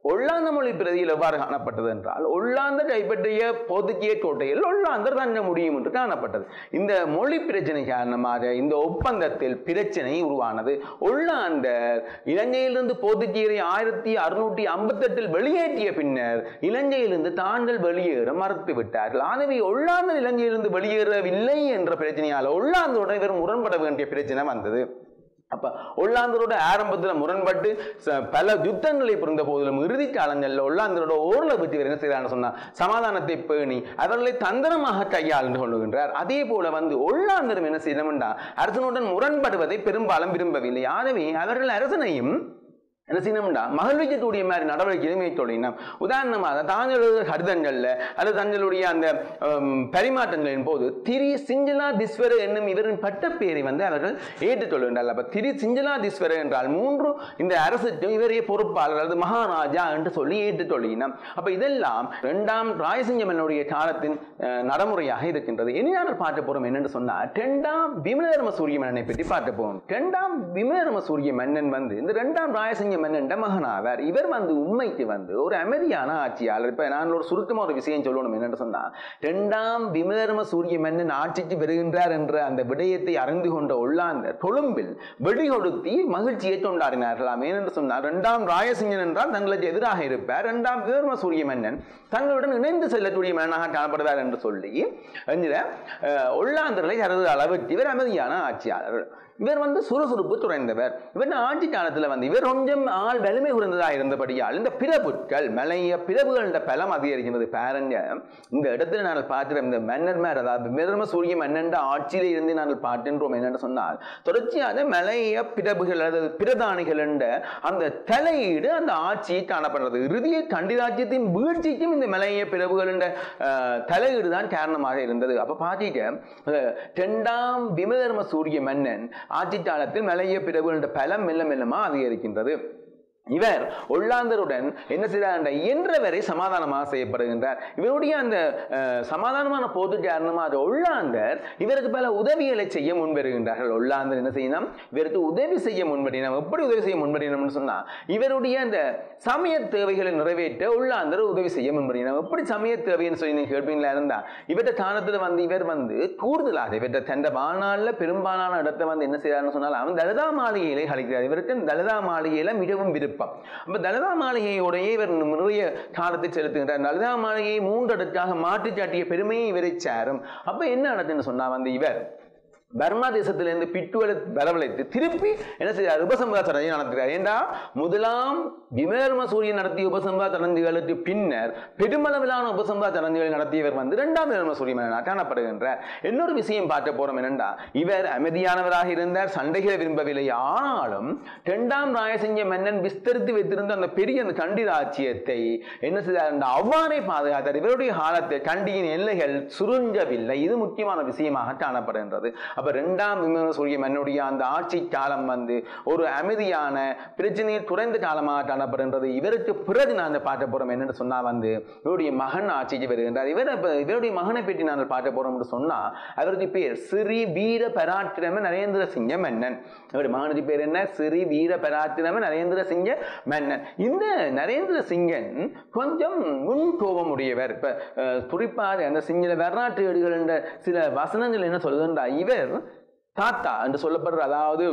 ஒல்லாந்த மொழி பிரதியில் எவ்வாறு காணப்பட்டது என்றால் ஒல்லாந்தர் கைப்பற்றிய போர்த்துகீய கோட்டையில் ஒல்லாந்தர் தங்க முடியும் என்று காணப்பட்டது இந்த மொழி பிரச்சனை காரணமாக இந்த ஒப்பந்தத்தில் பிரச்சனை உருவானது ஒல்லாந்தர் இலங்கையிலிருந்து போர்த்துகீயரை ஆயிரத்தி அறுநூற்றி ஐம்பத்தெட்டில் வெளியேற்றிய பின்னர் இலங்கையிலிருந்து தாங்கள் வெளியேற மறுத்து விட்டார்கள் ஆகவே ஒல்லாந்தர் இலங்கையிலிருந்து வெளியேறவில்லை என்ற பிரச்சனையால் ஒல்லாந்தருடன் இவர் முரண்பட வேண்டிய பிரச்சனை வந்தது அப்ப ஒல்லாந்தரோட ஆரம்பத்துல முரண்பட்டு ச- பல யுத்தங்களை புரிந்த போதிலும் இறுதி காலங்களில் ஒல்லாந்தரோட ஓரளவு வெற்றி என்ன செய்யறான்னு சொன்னா சமாதானத்தை பேணி அவர்களை தந்திரமாக கையாண்டு கொள்ளுகின்றார் அதே போல வந்து ஒல்லாந்தரும் என்ன செய்யணும்டா அரசனுடன் முரண்படுவதை பெரும்பாலும் விரும்பவில்லை ஆகவே அவர்கள் அரசனையும் என்ன செய்யணும்டா மகிழ்விக்கக்கூடிய மாதிரி நடவடிக்கையை மேற்கொள்ளினோம் உதாரணமாக தாங்களுடைய கடிதங்கள்ல அல்லது தங்களுடைய அந்த ஹம், பரிமாற்றங்களின் போது திரி சிஞ்சலா திஸ்வர என்னும் இவரின் பட்டப்பேரை வந்து அவர்கள் ஏற்றுக்கொள்கின்றார்கள் அப்ப திரி சிஞ்சலா திஸ்வர என்றால் மூன்று இந்த அரசுக்கும் இவரே பொறுப்பாளர் அல்லது மகாராஜா என்று சொல்லி ஏற்றுக்கொள்ளினோம் அப்ப இதெல்லாம் இரண்டாம் ராயசிங்கமனுடைய காலத்தின் அஹ், நடைமுறையாக இருக்கின்றது இனி நாங்கள் பார்க்க போறோம் என்னன்னு சொன்னா இரண்டாம் விமலதர்ம சூரிய மன்னனை பற்றி பார்க்க போறோம் இரண்டாம் விமலதர்ம சூரிய மன்னன் வந்து இந்த இரண்டாம் ராயசிங்க மன்னன் மகனாவார் இவர் வந்து உண்மைக்கு வந்து ஒரு அமைதியான ஆட்சியாளர் இப்ப நான் ஒரு சுருக்கமா ஒரு விஷயம் சொல்லணும் என்னன்னு சொன்னா இரண்டாம் விமலதர்ம சூரிய மன்னன் ஆட்சிக்கு வருகின்றார் என்ற அந்த விடயத்தை அறிந்து கொண்ட ஒல்லாந்தர் கொழும்பில் வெடிகொடுத்தி மகிழ்ச்சியை கொண்டாடினார்களாம் ஏனென்று சொன்னால் இரண்டாம் ராயசிங்கன் என்றால் தங்களுக்கு எதிராக இருப்பார் இரண்டாம் விமலதர்ம சூரிய மன்னன் தங்களுடன் இணைந்து செல்லக்கூடிய மன்னனாக காணப்படுவார் என்று சொல்லி என்கிற அஹ், ஒல்லாந்தர்களை கருது அளவுக்கு இவர் அமைதியான ஆட்சியாளர் இவர் வந்து சுறுசுறுப்பு துறைந்தவர் இவர் ஆட்சி காலத்துல வந்து இவர் கொஞ்சம் ஆள் வலிமை குறைந்ததாக இருந்தபடியால் இந்த பிரபுக்கள் மலைய பிரபுகள பலம் அதிகரிக்கின்றது பாருங்க இந்த இடத்துல நாங்கள் பார்க்கிறோம் இந்த மன்னர்மார் அதாவது மிதர்ம சூரிய மன்னன் ஆட்சியில இருந்து நாங்கள் பார்க்கின்றோம் என்னன்னு சொன்னால் தொடர்ச்சியாக மலைய பிரபுகள் அதாவது பிரதானிகள் என்ற அந்த தலையீடு அந்த ஆட்சியை காணப்படுறது இறுதிய கண்டிராஜ்யத்தின் வீழ்ச்சிக்கும் இந்த மலைய பிரபுகள் என்ற அஹ், தலையீடு தான் காரணமாக இருந்தது அப்ப பாத்தீங்க அஹ், இரண்டாம் விமதர்ம சூரிய மன்னன் ஆட்சி காலத்தில் மலைய பிரபுகள் என்ற பலம் மெல்ல மெல்லமா அதிகரிக்கின்றது இவர் ஒல்லாந்தருடன் என்ன செய்தார் என்ற இயன்றவரை சமாதானமாக செய்யப்படுகின்றார் இவருடைய அந்த அஹ், சமாதானமான போது காரணமாக அது ஒல்லாந்தர் இவருக்கு பல உதவிகளை செய்ய முன்வருகின்றார்கள் ஒல்லாந்தர் என்ன செய்யணும் இவருக்கு உதவி செய்ய முன்வடினோம் எப்படி உதவி செய்ய முன்வடினோம்னு சொன்னா இவருடைய அந்த சமய தேவைகளை நிறைவேற்ற ஒல்லாந்தர் உதவி செய்ய முன்வடினோம் எப்படி சமய தேவைன்னு சொல்லி நீங்க கேட்பீங்களா இருந்தா இவர்கிட்ட காலத்துல வந்து இவர் வந்து கூடுதலாக இவர்கிட்ட தந்த வாழ்நாள்ல பெரும்பாலான இடத்தை வந்து என்ன செய்யறாருன்னு சொன்னால் அவன் தலிதா மாளிகையிலே கழிக்கிறார் இவருக்கு தலிதா மாளிகையில மிகவும் விருப்பம் அப்ப தலிதா மாளிகையோடையே இவர் நிறைய காலத்தை செலுத்துகின்றார் தலிதா மாளிகையை மூன்று அடுக்காக மாற்றி சாட்டிய பெருமையை இவரை சாரும் அப்ப என்ன நடக்குன்னு சொன்னா வந்து இவர் பர்மா தேசத்திலிருந்து பிட்டுவலை வரவழைத்து திருப்பி என்ன செய்தார் உபசம்பா சடங்கை நடத்துகிறார் ஏண்டா முதலாம் விமர்ம சூரியன் நடத்திய உபசம்பா சடங்குகளுக்கு பின்னர் பெருமளவிலான உபசம்பா சடங்குகளை நடத்தியவர் வந்து இரண்டாம் விமர்ம சூரியன் காணப்படுகின்றார் இன்னொரு விஷயம் பார்க்க போறோம் என்னண்டா இவர் அமைதியானவராக இருந்தார் சண்டைகளை விரும்பவில்லை ஆனாலும் இரண்டாம் ராயசிங்க மன்னன் விஸ்தரித்து வைத்திருந்த அந்த பெரிய அந்த கண்டி ராஜ்யத்தை என்ன செய்தார் என்றால் அவ்வாறே பாதுகாத்தார் இவருடைய காலத்தில் கண்டியின் எல்லைகள் சுருங்கவில்லை இது முக்கியமான விஷயமாக காணப்படுகின்றது அப்ப இரண்டாம் விமர்சன சூரிய மன்னுடைய அந்த ஆட்சி காலம் வந்து ஒரு அமைதியான பிரச்சனையை குறைந்த காலமாக காணப்படுகின்றது இவருக்கு பிறகு நான் பார்க்க போறோம் என்னன்னு சொன்னா வந்து இவருடைய மகன் ஆட்சிக்கு வருகின்றார் இவர் இப்ப இவருடைய மகனை பற்றி நாங்கள் பார்க்க போறோம் என்று சொன்னா அவருக்கு பேர் சிறி வீர பராக்கிரம நரேந்திர சிங்க மன்னன் இவருடைய மகனுக்கு பேர் என்ன சிறி வீர பராக்கிரம நரேந்திர சிங்க மன்னன் இந்த நரேந்திர சிங்கன் கொஞ்சம் முன் கோபம் உடையவர் இப்ப அஹ், குறிப்பாக அந்த சிங்கள வரலாற்று ஏடுகள் என்ற சில வசனங்கள் என்ன சொல்லுதுன்றா இவர் தாத்தா என்று சொல்லப்படுற அதாவது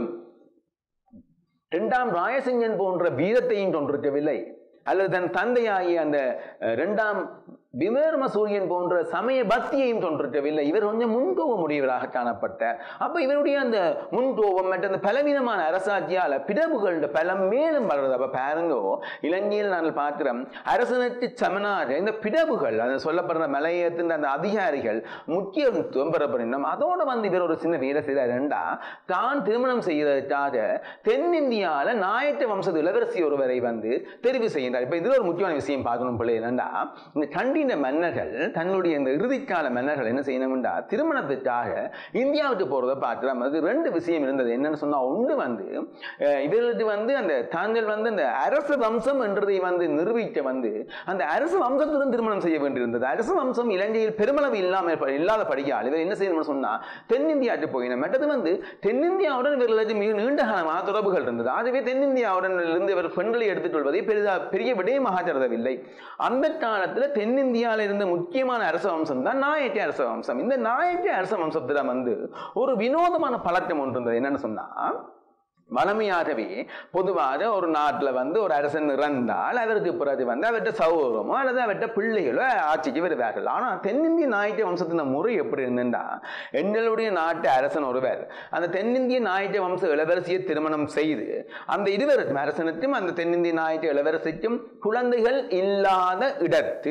இரண்டாம் ராயசிங்கன் போன்ற வீரத்தையும் கொண்டிருக்கவில்லை அல்லது தன் தந்தையாகிய அந்த அஹ், இரண்டாம் விமர்ம சூரியன் போன்ற சமய பக்தியையும் கொண்டிருக்கவில்லை இவர் கொஞ்சம் முன்கோபம் உடையவராக காணப்பட்ட அப்ப இவருடைய அந்த முன்கோபம் மற்ற அந்த பலவீனமான அரசாட்சியால பிடவுகளோட பலம் மேலும் வளருது அப்ப பாருங்கோ இலங்கையில் நாங்கள் பார்க்கிறோம் அரசனுக்கு சமனாக இந்த பிடவுகள் அது சொல்லப்படுற மலையத்தின் அந்த அதிகாரிகள் முக்கியத்துவம் பெறப்படணும் அதோட வந்து இவர் ஒரு சின்ன வீர செய்தார் ரெண்டா தான் திருமணம் செய்வதற்காக தென்னிந்தியால நாயக்க வம்சத்து இளவரசி ஒருவரை வந்து தெரிவு செய்கின்றார் இப்ப இதுல ஒரு முக்கியமான விஷயம் பார்க்கணும் பிள்ளை என்னண்டா இந்த கண்டி கண்டின மன்னர்கள் தன்னுடைய இந்த இறுதிக்கால மன்னர்கள் என்ன செய்யணும்டா திருமணத்துக்காக இந்தியாவுக்கு போறதை பார்க்கலாம் அது ரெண்டு விஷயம் இருந்தது என்னன்னு சொன்னா ஒன்று வந்து அஹ், இவர்களுக்கு வந்து அந்த தாங்கள் வந்து அந்த அரச வம்சம் என்றதை வந்து நிரூபிக்க வந்து அந்த அரச வம்சத்துடன் திருமணம் செய்ய வேண்டியிருந்தது அரச வம்சம் இலங்கையில் பெருமளவு இல்லாமல் இல்லாத படிக்கால் இவர் என்ன செய்யணும்னு சொன்னா தென்னிந்தியாவுக்கு போயின மற்றது வந்து தென்னிந்தியாவுடன் இவர்களுக்கு மிக நீண்ட காலமான தொடர்புகள் இருந்தது ஆகவே தென்னிந்தியாவுடன் இருந்து இவர் பெண்களை எடுத்துக் கொள்வதை பெரிதா பெரிய விடயமாக கருதவில்லை அந்த காலத்துல தென்னிந்தியாவில் இருந்த முக்கியமான அரச வம்சம் தான் நாயக்க அரச வம்சம் இந்த நாயக்க அரச வம்சத்துல வந்து ஒரு வினோதமான பழக்கம் ஒன்று இருந்தது என்னன்னு சொன்னா வளமையாகவே பொதுவாக ஒரு நாட்டில் வந்து ஒரு அரசன் இறந்தால் அவருக்கு பிறகு வந்து அவர்கிட்ட சௌகரமோ அல்லது அவர்கிட்ட பிள்ளைகளோ ஆட்சிக்கு வருவார்கள் ஆனால் தென்னிந்திய நாயக்க வம்சத்தின் முறை எப்படி இருந்துட்டா எங்களுடைய நாட்டு அரசன் ஒருவர் அந்த தென்னிந்திய நாயக்க வம்ச இளவரசியை திருமணம் செய்து அந்த இருவருக்கும் அரசனுக்கும் அந்த தென்னிந்திய நாயக்க இளவரசிக்கும் குழந்தைகள் இல்லாத இடத்து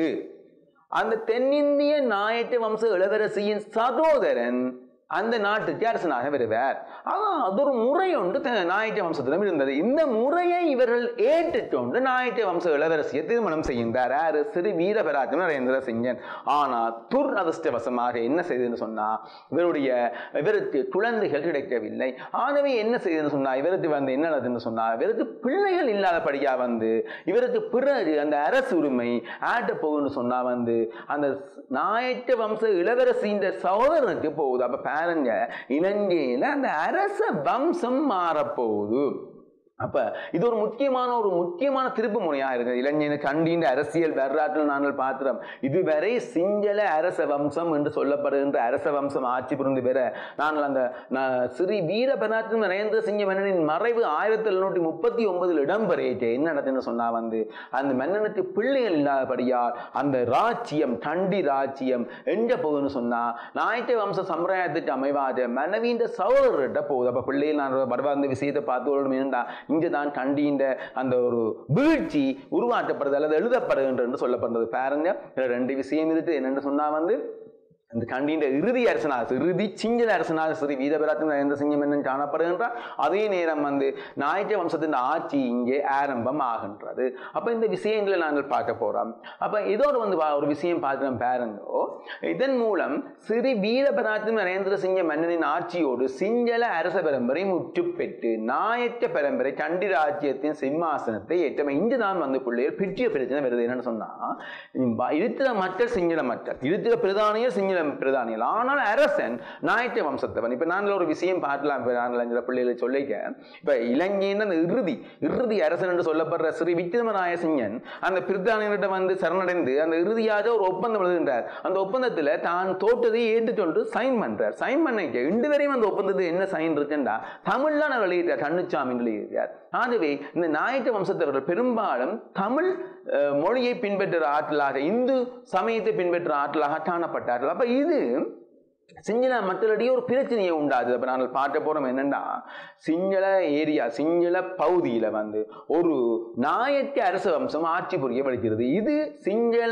அந்த தென்னிந்திய நாயக்க வம்ச இளவரசியின் சகோதரன் அந்த நாட்டுக்கு அரசனாக வருவார் ஆனால் அது ஒரு முறை ஒன்று த- நாயக்க வம்சத்திடம் இருந்தது இந்த முறையை இவர்கள் ஏற்றுக்கொண்டு நாயக்க வம்ச இளவரசியை திருமணம் செய்கின்றார் யாரு சிறு வீரபராஜன் நரேந்திர சிங்கன் ஆனால் துரதிருஷ்டவசமாக என்ன செய்ததுன்னு சொன்னா இவருடைய இவருக்கு குழந்தைகள் கிடைக்கவில்லை ஆகவே என்ன செய்ததுன்னு சொன்னா இவருக்கு வந்து என்ன நடந்ததுன்னு சொன்னா இவருக்கு பிள்ளைகள் இல்லாதபடியா வந்து இவருக்கு பிறகு அந்த அரசு உரிமை ஆட்ட போகுன்னு சொன்னா வந்து அந்த நாயக்க வம்ச இளவரசியின் சகோதரனுக்கு போகுது அப்ப பாருங்க இலங்கையில அந்த அரச வம்சம் மாறப்போகுது அப்ப இது ஒரு முக்கியமான ஒரு முக்கியமான திருப்பு முனையாக இருக்குது இளைஞன கண்டின்ற அரசியல் வரலாற்றில் நாங்கள் பார்க்கிறோம் இதுவரை சிங்கள அரச வம்சம் என்று சொல்லப்படுகின்ற அரச வம்சம் ஆட்சி புரிந்து பெற நாங்கள் அந்த ந- ஸ்ரீ வீரபனாற்று நரேந்திர சிங்க மன்னனின் மறைவு ஆயிரத்தி எழுநூற்றி முப்பத்தி ஒன்பதில் இடம்பெறிட்டு என்ன நடக்குதுன்னு சொன்னா வந்து அந்த மன்னனுக்கு பிள்ளைகள் இல்லாதபடியால் அந்த ராஜ்யம் தண்டி ராஜ்யம் எங்க போகுதுன்னு சொன்னா நாயக்க வம்ச சம்பிரதாயத்துக்கு அமைவாத மனைவியின் சகோதரர்கிட்ட போகுது அப்ப பிள்ளைகள் நான் பரவ அந்த விஷயத்தை பார்த்து ஒரு மீண்டா இங்கே தான் கண்டின்ற அந்த ஒரு வீழ்ச்சி உருவாக்கப்படுது அல்லது எழுதப்படுகின்றது என்று சொல்லப்படுறது பாருங்க இதுல ரெண்டு விஷயம் இருக்கு என்னென்னு சொன்னா வந்து அந்த கண்டின்ற இறுதி அரசனாக இறுதி சிங்கள அரசனாக ஸ்ரீ வீரபராத்தின் நரேந்திர சிங்கம் என்ன காணப்படுகின்றார் அதே நேரம் வந்து நாயக்க வம்சத்தின் ஆட்சி இங்கே ஆரம்பம் ஆகின்றது அப்ப இந்த விஷயங்களை நாங்கள் பார்க்க போறோம் அப்ப இதோட வந்து வா- ஒரு விஷயம் பார்க்கிறோம் பாருங்கோ இதன் மூலம் ஸ்ரீ வீரபராத்தின் நரேந்திர சிங்க மன்னனின் ஆட்சியோடு சிங்கள அரச பரம்பரை முற்று பெற்று நாயக்க பரம்பரை கண்டி ராஜ்யத்தின் சிம்மாசனத்தை ஏற்றமை இங்குதான் வந்து பிள்ளைகள் பெற்றிய பிரச்சனை வருது என்னன்னு சொன்னா இம்ப- இருக்கிற மக்கள் சிங்கள மக்கள் இருக்கிற பிரதானியர் சிங்கள பிரதானியர் ஆனால் அரசன் நாயக்க வம்சத்தவன் இப்ப நாங்கள் ஒரு விஷயம் பார்க்கலாம் இப்ப நாங்கள் அந்த பிள்ளைகளை சொல்லிக்க இப்ப இலங்கையின் அந்த இறுதி இறுதி அரசன் என்று சொல்லப்படுற ஸ்ரீ விக்ரமராய சிங்கன் அந்த பிரதானியர்கிட்ட வந்து சரணடைந்து அந்த இறுதியாக ஒரு ஒப்பந்தம் எழுதுகின்றார் அந்த ஒப்பந்தத்துல தான் தோட்டதை ஏற்றுக்கொண்டு சைன் பண்றார் சைன் பண்ணிக்க இன்று வரையும் அந்த ஒப்பந்தத்தில் என்ன சைன் இருக்குன்னா தமிழ்ல நான் வெளியிட்டார் கண்ணுச்சாமி எழுதியிருக்கார் ஆகவே இந்த நாயக்க வம்சத்தவர்கள் பெரும்பாலும் தமிழ் அஹ், மொழியை பின்பற்றுற ஆற்றலாக இந்து சமயத்தை பின்பற்றுற ஆற்றலாக காணப்பட்டார்கள் அப்ப இது சிங்கள மக்களிடையே ஒரு பிரச்சனையை உண்டாது அப்ப நாங்கள் பார்க்க போறோம் என்னன்னா சிங்கள ஏரியா சிங்கள பகுதியில வந்து ஒரு நாயக்க அரச வம்சம் ஆட்சி புரிய வருகிறது இது சிங்கள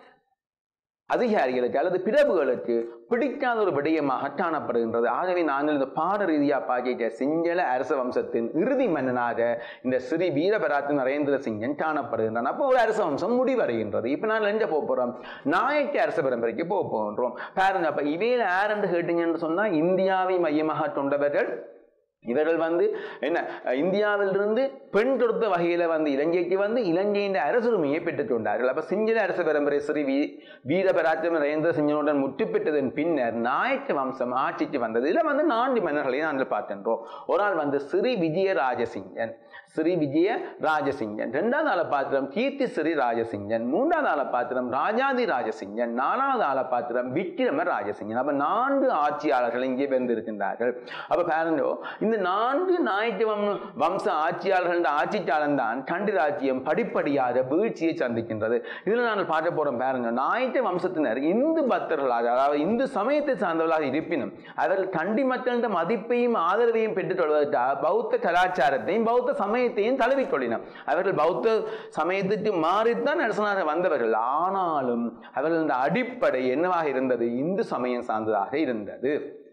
அதிகாரிகளுக்கு அல்லது பிரபுகளுக்கு பிடிக்காத ஒரு விடயமாக காணப்படுகின்றது ஆகவே நாங்கள் இந்த பாட ரீதியாக பார்க்கிட்ட சிங்கள அரச வம்சத்தின் இறுதி மன்னனாக இந்த ஸ்ரீ வீரபராத்து நரேந்திர சிங்கன் காணப்படுகின்றான் அப்போ ஒரு அரச வம்சம் முடிவடைகின்றது இப்போ நாங்கள் எங்க போக போறோம் நாயக்க அரச பரம்பரைக்கு போக போகின்றோம் பாருங்க அப்ப இவையில யாருன்னு கேட்டீங்கன்னு சொன்னா இந்தியாவை மையமாக கொண்டவர்கள் இவர்கள் வந்து என்ன அஹ் இந்தியாவிலிருந்து பெண் கொடுத்த வகையில வந்து இலங்கைக்கு வந்து இலங்கையின் அரசுரிமையை பெற்றுக் கொண்டார்கள் அப்ப சிங்கள அரச பரம்பரை ஸ்ரீ வீ வீரபராஜம் நரேந்திர சிங்கனுடன் முற்று பெற்றதன் பின்னர் நாயக்க வம்சம் ஆட்சிக்கு வந்தது இதுல வந்து நான்கு மன்னர்களை நாங்கள் பார்க்கின்றோம் ஒரு ஆள் வந்து ஸ்ரீ விஜய ராஜசிங்கன் ஸ்ரீ விஜய ராஜசிங்கன் ரெண்டாவது ஆளை பாத்திரம் கீர்த்தி ஸ்ரீ ராஜசிங்கன் மூன்றாவது ஆளை பாத்திரம் ராஜாதி ராஜசிங்கன் நாலாவது ஆளை பாத்திரம் விக்ரம ராஜசிங்கன் அப்ப நான்கு ஆட்சியாளர்கள் இங்கே பிறந்திருக்கின்றார்கள் அப்ப பாருங்க இந்த நான்கு நாயக்க வம்- வம்ச ஆட்சியாளர்கள் ஆட்சிக்காலம் தான் கண்டி ராஜ்யம் படிப்படியாக வீழ்ச்சியை சந்திக்கின்றது இதுல நாங்கள் பார்க்க போறோம் பாருங்க நாயக்க வம்சத்தினர் இந்து பக்தர்களாக அதாவது இந்து சமயத்தை சார்ந்தவர்களாக இருப்பினும் அவர்கள் கண்டி மக்களின் மதிப்பையும் ஆதரவையும் பெற்றுக் கொள்வதற்காக பௌத்த கலாச்சாரத்தையும் பௌத்த சமயத்தையும் தழுவிக்கொள்ளினர் அவர்கள் பௌத்த சமயத்துக்கு மாறித்தான் அரசனாக வந்தவர்கள் ஆனாலும் அவர்கள் அடிப்படை என்னவாக இருந்தது இந்து சமயம் சார்ந்ததாக இருந்தது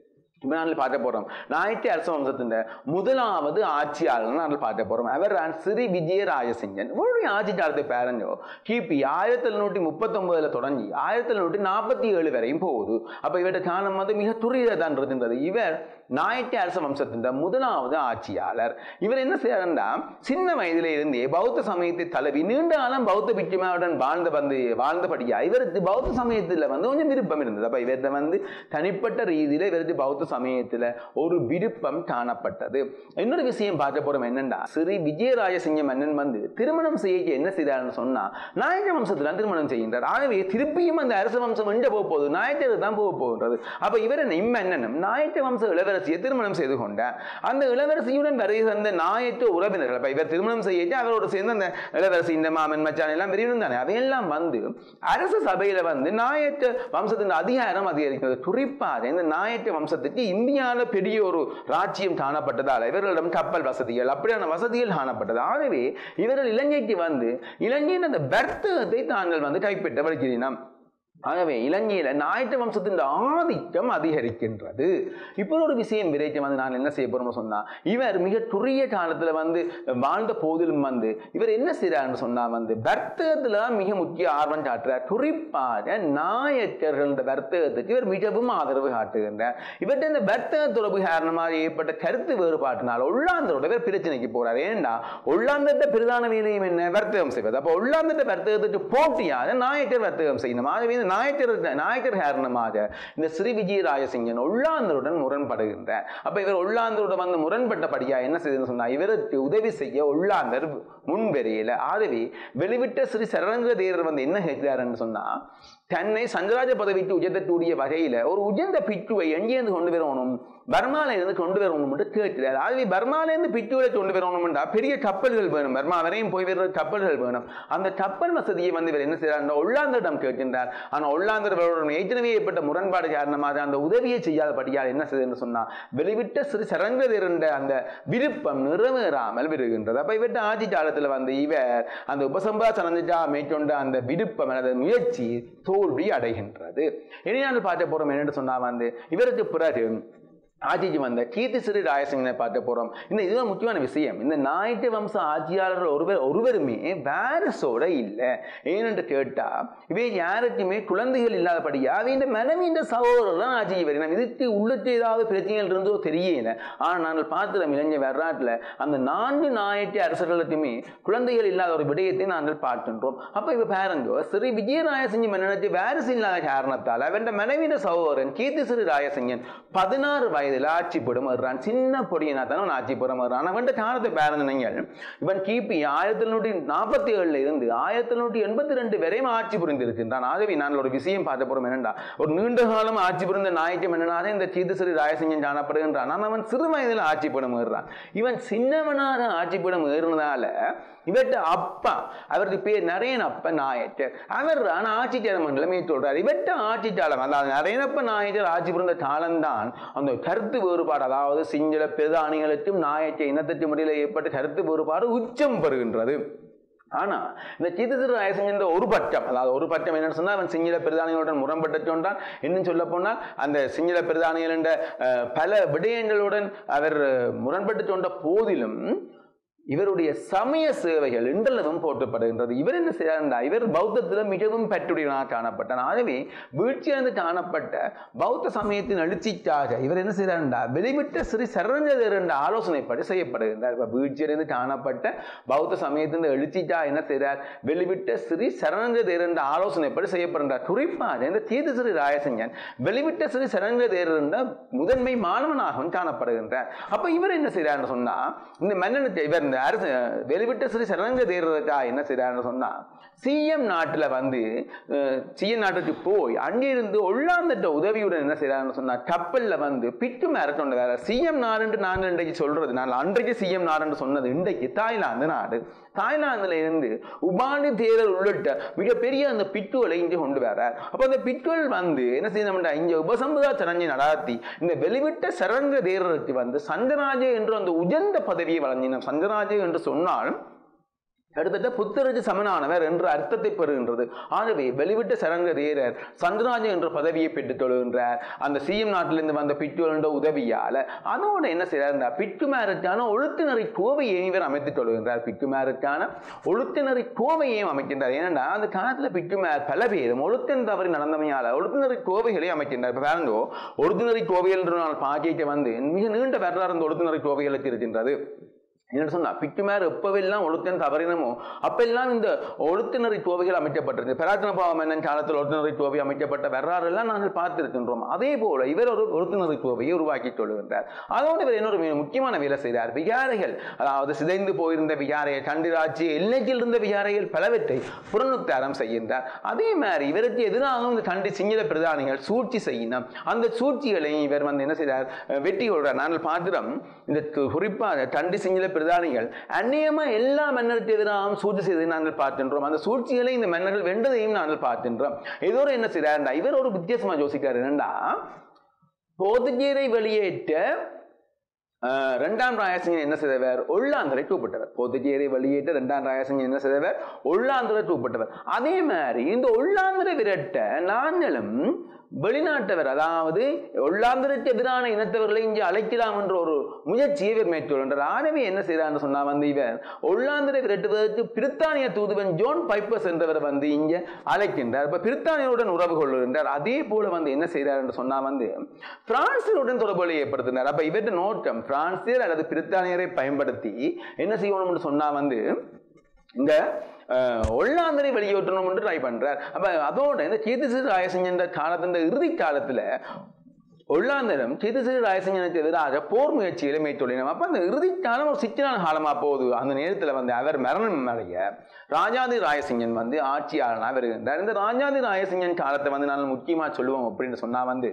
இப்போ நாங்கள் பார்க்க போறோம் நாயட்டி அரச வம்சத்தின் முதலாவது ஆட்சியாளர் நாங்கள் பார்க்க போறோம் அவர் தான் ஸ்ரீ விஜய ராஜசிங்கன் இவருடைய ஆட்சி காலத்தை பேரஞ்சோ கிபி ஆயிரத்தி எழுநூற்றி முப்பத்தொன்பதுல தொடங்கி ஆயிரத்தி எழுநூற்றி நாற்பத்தி ஏழு வரையும் போகுது அப்ப இவருடைய காலம் வந்து மிக துரிததான் இருக்கின்றது இவர் நாயட்டி அரச வம்சத்தின் முதலாவது ஆட்சியாளர் இவர் என்ன செய்யறாருன்னா சின்ன வயதில இருந்தே பௌத்த சமயத்தை தழுவி நீண்ட காலம் பௌத்த பிக்குமாவுடன் வாழ்ந்த வந்து வாழ்ந்தபடியா இவருக்கு பௌத்த சமயத்துல வந்து கொஞ்சம் விருப்பம் இருந்தது அப்ப இவர்கிட்ட வந்து தனிப்பட்ட ரீதியில இவருக்கு பௌத்த சமயத்துல ஒரு விருப்பம் காணப்பட்டது இன்னொரு விஷயம் பார்க்க போறோம் என்னன்னா ஸ்ரீ விஜயராஜசிங்க மன்னன் வந்து திருமணம் செய்ய என்ன செய்தார்னு சொன்னா நாயக்க வம்சத்துல திருமணம் செய்கின்றார் ஆகவே திருப்பியும் அந்த அரச வம்சம் எங்க போக போகுது நாயக்கருக்கு தான் போக போகின்றது அப்ப இவர் என்ன இம்மன்னனும் நாயக்க வம்ச இளவரசியை திருமணம் செய்து கொண்டார் அந்த இளவரசியுடன் வருகை தந்த நாயக்க உறவினர்கள் அப்ப இவர் திருமணம் செய்ய அவரோடு சேர்ந்து அந்த இளவரசி இந்த மாமன் மச்சான் எல்லாம் விரிவும் தானே அவையெல்லாம் வந்து அரச சபையில வந்து நாயக்க வம்சத்தின் அதிகாரம் அதிகரிக்கிறது குறிப்பாக இந்த நாயக்க வம்சத்துக்கு இந்தியாவில் பெரிய ஒரு ராஜ்யம் காணப்பட்டதால் இவர்களிடம் கப்பல் வசதிகள் அப்படியான வசதிகள் காணப்பட்டது ஆகவே இவர்கள் இலங்கைக்கு வந்து இலங்கையின் அந்த வர்த்தகத்தை தாங்கள் வந்து கைப்பற்ற வருகிறீனம் ஆகவே இலங்கையில ஞாயிற்று வம்சத்தின் ஆதிக்கம் அதிகரிக்கின்றது இப்போ ஒரு விஷயம் விரைக்கும் வந்து நான் என்ன செய்ய போறோம்னு சொன்னா இவர் மிக குறுகிய காலத்துல வந்து வாழ்ந்த போதிலும் வந்து இவர் என்ன செய்யறாருன்னு சொன்னா வந்து வர்த்தகத்துல தான் மிக முக்கிய ஆர்வம் காட்டுறார் குறிப்பாக நாயக்கர்கள் வர்த்தகத்துக்கு இவர் மிகவும் ஆதரவு காட்டுகின்றார் இவர்கிட்ட இந்த வர்த்தக தொடர்பு காரணமாக ஏற்பட்ட கருத்து வேறுபாட்டினால் ஒல்லாந்தரோட இவர் பிரச்சனைக்கு போறார் ஏன்னா ஒல்லாந்தட்ட பிரதான வேலையும் என்ன வர்த்தகம் செய்வது அப்போ ஒல்லாந்தட்ட வர்த்தகத்துக்கு போட்டியாக நாயக்கர் வர்த்தகம் செய்யணும் ஆகவே இந்த நாயக்கர் நாயக்கர் காரணமாக இந்த ஸ்ரீ விஜய ராஜசிங்கன் ஒல்லாந்தருடன் முரண்படுகின்றார் அப்ப இவர் ஒல்லாந்தருடன் வந்து முரண்பட்டபடியா என்ன செய்யுதுன்னு சொன்னா இவருக்கு உதவி செய்ய ஒல்லாந்தர் முன்வெறியில ஆகவே வெளிவிட்ட ஸ்ரீ சரங்க தேரர் வந்து என்ன கேட்கிறாருன்னு சொன்னா தன்னை சங்கராஜ பதவிக்கு உயர்த்தக்கூடிய வகையில ஒரு உயர்ந்த பிட்டுவை எங்கேருந்து கொண்டு வரணும் பர்மால இருந்து கொண்டு வரணும் என்று கேட்கிறார் ஆகவே பர்மால இருந்து பிட்டுவை கொண்டு வரணும்டா பெரிய கப்பல்கள் வேணும் பர்மா வரையும் போய் வர கப்பல்கள் வேணும் அந்த கப்பல் வசதியை வந்து இவர் என்ன செய்யறார் ஒல்லாந்தரிடம் கேட்கின்றார் ஆனா ஒல்லாந்தர்களுடன் ஏற்கனவே ஏற்பட்ட முரண்பாடு காரணமாக அந்த உதவியை செய்யாதபடியால் என்ன செய்யுதுன்னு சொன்னா வெளிவிட்ட சிறு சரங்கர் இருந்த அந்த விருப்பம் நிறைவேறாமல் விடுகின்றது அப்ப இவர்கிட்ட ஆட்சி காலத்துல வந்து இவர் அந்த உபசம்பா சனந்திஜா மேற்கொண்ட அந்த விருப்பம் அல்லது முயற்சி தோல்வி அடைகின்றது இனி நாங்கள் பார்க்க போறோம் என்னென்னு சொன்னா வந்து இவருக்கு பிறகு ஆட்சிக்கு வந்த கீர்த்தி ஸ்ரீ ராயசிங்கனை பார்க்க போறோம் இந்த இதுதான் முக்கியமான விஷயம் இந்த நாயிட்டு வம்ச ஆட்சியாளர்கள் ஒருவர் ஒருவருமே வாரசோட இல்லை ஏனென்று கேட்டா இவை யாருக்குமே குழந்தைகள் இல்லாதபடியா அவை இந்த மனைவியின் சகோதரர் தான் ஆட்சிக்கு வருகிறோம் இதுக்கு உள்ளுக்கு ஏதாவது பிரச்சனைகள் இருந்தோ தெரியல ஆனால் நாங்கள் பார்க்கிறோம் இளைஞர் வரலாற்றில் அந்த நான்கு நாயட்டு அரசர்களுக்குமே குழந்தைகள் இல்லாத ஒரு விடயத்தை நாங்கள் பார்க்கின்றோம் அப்ப இப்ப பாருங்க ஸ்ரீ விஜயராயசிங்கம் நினைச்சு வாரிசு இல்லாத காரணத்தால் அவன் மனைவியின் சகோதரன் கீர்த்தி ஸ்ரீ ராயசிங்கன் பதினாறு வயதில் ஆட்சி போடும் வருறான் சின்ன பொடியனா தானே அவன் ஆட்சி போட வருறான் அவன் காலத்தை பேரந்தனைகள் இவன் கிபி ஆயிரத்தி எழுநூற்றி நாற்பத்தி ஏழுல இருந்து ஆயிரத்தி எழுநூற்றி எண்பத்தி ரெண்டு வரையும் ஆட்சி புரிந்திருக்கின்றான் ஆகவே நான் ஒரு விஷயம் பார்க்க போறோம் என்னண்டா ஒரு நீண்ட காலம் ஆட்சி புரிந்த நாயக்கம் என்னன்னா இந்த கீதஸ்ரீ ராயசிங்கன் காணப்படுகின்றான் ஆனால் அவன் சிறு வயதில் ஆட்சி படம் ஏறுறான் இவன் சின்னவனாக ஆட்சி படம் ஏறினதால இவர்கிட்ட அப்பா அவருக்கு பேர் நரேன் அப்ப நாயக்கர் அவர் தான் ஆட்சி மண்டலம் சொல்றார் இவர்கிட்ட ஆட்சி காலம் அதாவது நரேனப்ப நாயக்கர் ஆட்சி புரிந்த காலம்தான் அந்த கருத்து வேறுபாடு அதாவது சிங்கள பிரதானிகளுக்கும் நாயக்க இனத்திற்கும் இடையில ஏற்பட்ட கருத்து வேறுபாடு உச்சம் பெறுகின்றது ஆனா இந்த சித்திர என்ற ஒரு பட்டம் அதாவது ஒரு பட்டம் என்னன்னு சொன்னா அவன் சிங்கள பிரதானிகளுடன் முரண்பட்டு சொன்னான் இன்னும் சொல்ல போனால் அந்த சிங்கள பிரதானிகள் என்ற அஹ், பல விடயங்களுடன் அவர் முரண்பட்டு சொன்ன போதிலும் இவருடைய சமய சேவைகள் இன்றளவும் போற்றப்படுகின்றது இவர் என்ன செய்யறாருண்டா இவர் பௌத்தத்தில் மிகவும் பற்றுடையவனாக காணப்பட்டார் ஆகவே வீழ்ச்சியடைந்து காணப்பட்ட பௌத்த சமயத்தின் எழுச்சிக்காக இவர் என்ன செய்யறாருண்டா வெளிவிட்ட ஸ்ரீ சரஞ்சதர் என்ற ஆலோசனைப்படி செய்யப்படுகின்றார் இப்ப வீழ்ச்சியடைந்து காணப்பட்ட பௌத்த சமயத்தின் எழுச்சிக்காக என்ன செய்கிறார் வெளிவிட்ட ஸ்ரீ சரஞ்சதர் என்ற ஆலோசனைப்படி செய்யப்படுகின்றார் குறிப்பாக இந்த தீர்த்த ஸ்ரீ ராயசிங்கன் வெளிவிட்ட ஸ்ரீ சரஞ்சதர் என்ற முதன்மை மாணவனாகவும் காணப்படுகின்றார் அப்ப இவர் என்ன செய்யறாருன்னு சொன்னா இந்த மன்னனுக்கு இவர் இந்த அரசு வெளிவிட்ட ஸ்ரீ சரணங்க தேர்தலுக்கா என்ன செய்யறாருன்னு சொன்னா சிஎம் நாட்டுல வந்து சிஎம் நாட்டுக்கு போய் அங்கிருந்து ஒல்லாந்தட்ட உதவியுடன் என்ன செய்யறாருன்னு சொன்னா கப்பல்ல வந்து பிட்டு மேரட்டோன் வேற சிஎம் நாடுன்னு நான் இன்றைக்கு சொல்றது நான் அன்றைக்கு சிஎம் நாடுன்னு சொன்னது இன்றைக்கு தாய்லாந்து நாடு தாய்லாந்துல இருந்து உபானி தேரர் உள்ளிட்ட மிகப்பெரிய அந்த பிட்டுகளை இங்கே கொண்டு வரார் அப்போ அந்த பிட்டுகள் வந்து என்ன செய்யணும்டா இங்க உபசம்பதா சரஞ்சை நடாத்தி இந்த வெளிவிட்ட சரங்க தேரருக்கு வந்து சங்கராஜ என்று அந்த உயர்ந்த பதவியை வழங்கின சங்கராஜ என்று சொன்னாலும் கிட்டத்தட்ட புத்தருக்கு சமனானவர் என்ற அர்த்தத்தை பெறுகின்றது ஆகவே வெளிவிட்ட சரங்க தேரர் சந்திராஜன் என்ற பதவியை பெற்றுத் தொழுகின்றார் அந்த சிஎம் நாட்டிலிருந்து வந்த பிட்டு என்ற உதவியால அதோட என்ன செய்யறார் பிட்டுமாருக்கான ஒழுத்தினரை கோவையை இவர் அமைத்துக் கொள்கின்றார் பிட்டுமாருக்கான ஒழுத்தினரை கோவையையும் அமைக்கின்றார் ஏனென்றா அந்த காலத்துல பிட்டுமார் பல பேரும் ஒழுத்தின் தவறி நடந்தமையால ஒழுத்தினரை கோவைகளை அமைக்கின்றார் இப்ப பாருங்க ஒழுத்தினரை கோவைகள் என்ற நாள் பாக்கியத்தை வந்து மிக நீண்ட வரலாறு அந்த ஒழுத்தினரை கோவைகளுக்கு இருக்கின்றது என்ன சொன்னா பிட்டுமார் எப்பவெல்லாம் ஒழுத்தன் தவறினமோ அப்பெல்லாம் இந்த ஒழுத்தினரை கோவைகள் அமைக்கப்பட்டிருக்கு பராத்தன பாவம் மன்னன் காலத்தில் ஒழுத்தினரை கோவை அமைக்கப்பட்ட வரலாறு எல்லாம் நாங்கள் பார்த்திருக்கின்றோம் அதே போல இவர் ஒரு ஒழுத்தினரை கோவையை உருவாக்கி கொள்கின்றார் அதோடு இவர் இன்னொரு மிக முக்கியமான வேலை செய்தார் விகாரைகள் அதாவது சிதைந்து போயிருந்த விகாரைகள் கண்டிராட்சி எல்லையில் இருந்த விகாரைகள் பலவற்றை புறநுத்தாரம் செய்கின்றார் அதே மாதிரி இவருக்கு எதிராக இந்த கண்டி சிங்கள பிரதானிகள் சூழ்ச்சி செய்யணும் அந்த சூழ்ச்சிகளை இவர் வந்து என்ன செய்தார் அஹ் வெற்றி கொள்றார் நாங்கள் பார்க்கிறோம் இந்த கு- குறிப்பாக கண்டி சிங்கள பிரதானிகள் அந்நியமா எல்லா மன்னருக்கு எதிராகவும் சூழ்ச்சி செய்ததை நாங்கள் பார்க்கின்றோம் அந்த சூழ்ச்சிகளை இந்த மன்னர்கள் வென்றதையும் நாங்கள் பார்க்கின்றோம் இதோட என்ன செய்தார்டா இவர் ஒரு வித்தியாசமா யோசிக்கிறார் என்னண்டா போர்த்துகீரை வெளியேற்ற ஆஹ், இரண்டாம் ராயசிங்கன் என்ன செய்தவர் ஒல்லாந்தரை கூப்பிட்டவர் போர்த்துகீரை வெளியேற்ற இரண்டாம் ராயசிங்கன் என்ன செய்தவர் ஒல்லாந்தரை கூப்பிட்டவர் அதே மாதிரி இந்த ஒல்லாந்தரை விரட்ட நாங்களும் வெளிநாட்டவர் அதாவது ஒல்லாந்தருக்கு எதிரான இனத்தவர்களை இங்கே அழைக்கலாம் என்ற ஒரு முயற்சியை இவர் மேற்கொள்கின்றார் ஆகவே என்ன செய்யறான்னு சொன்னா வந்து இவர் ஒல்லாந்தரை விரட்டுவதற்கு பிரித்தானிய தூதுவன் ஜோன் பைப்பர்ஸ் என்றவர் வந்து இங்கே அழைக்கின்றார் இப்ப பிரித்தானியருடன் உறவு கொள்கின்றார் அதே போல வந்து என்ன செய்கிறார் என்று சொன்னா வந்து பிரான்சியருடன் தொடர்புகளை ஏற்படுத்தினார் அப்ப இவருடைய நோக்கம் பிரான்சியர் அல்லது பிரித்தானியரை பயன்படுத்தி என்ன செய்யணும்னு சொன்னா வந்து இந்த அஹ், ஒல்லாந்தரை வெளியேற்றணும் என்று ட்ரை பண்றார் அப்ப அதோட இந்த கீர்த்திசிறு ராயசிங்கன்ற காலத்தின் இறுதி காலத்துல ஒல்லாந்தரம் கீர்த்திசிறு ராயசிங்கனுக்கு எதிராக போர் முயற்சிகளை மேற்கொள்ளினோம் அப்ப அந்த இறுதி காலம் ஒரு சிக்கலான காலமா போகுது அந்த நேரத்துல வந்து அவர் மரணம் அடைய ராஜாதி ராயசிங்கன் வந்து ஆட்சியாளனாக வருகின்றார் இந்த ராஜாதி ராயசிங்கன் காலத்தை வந்து நான் முக்கியமா சொல்லுவோம் அப்படின்னு சொன்னா வந்து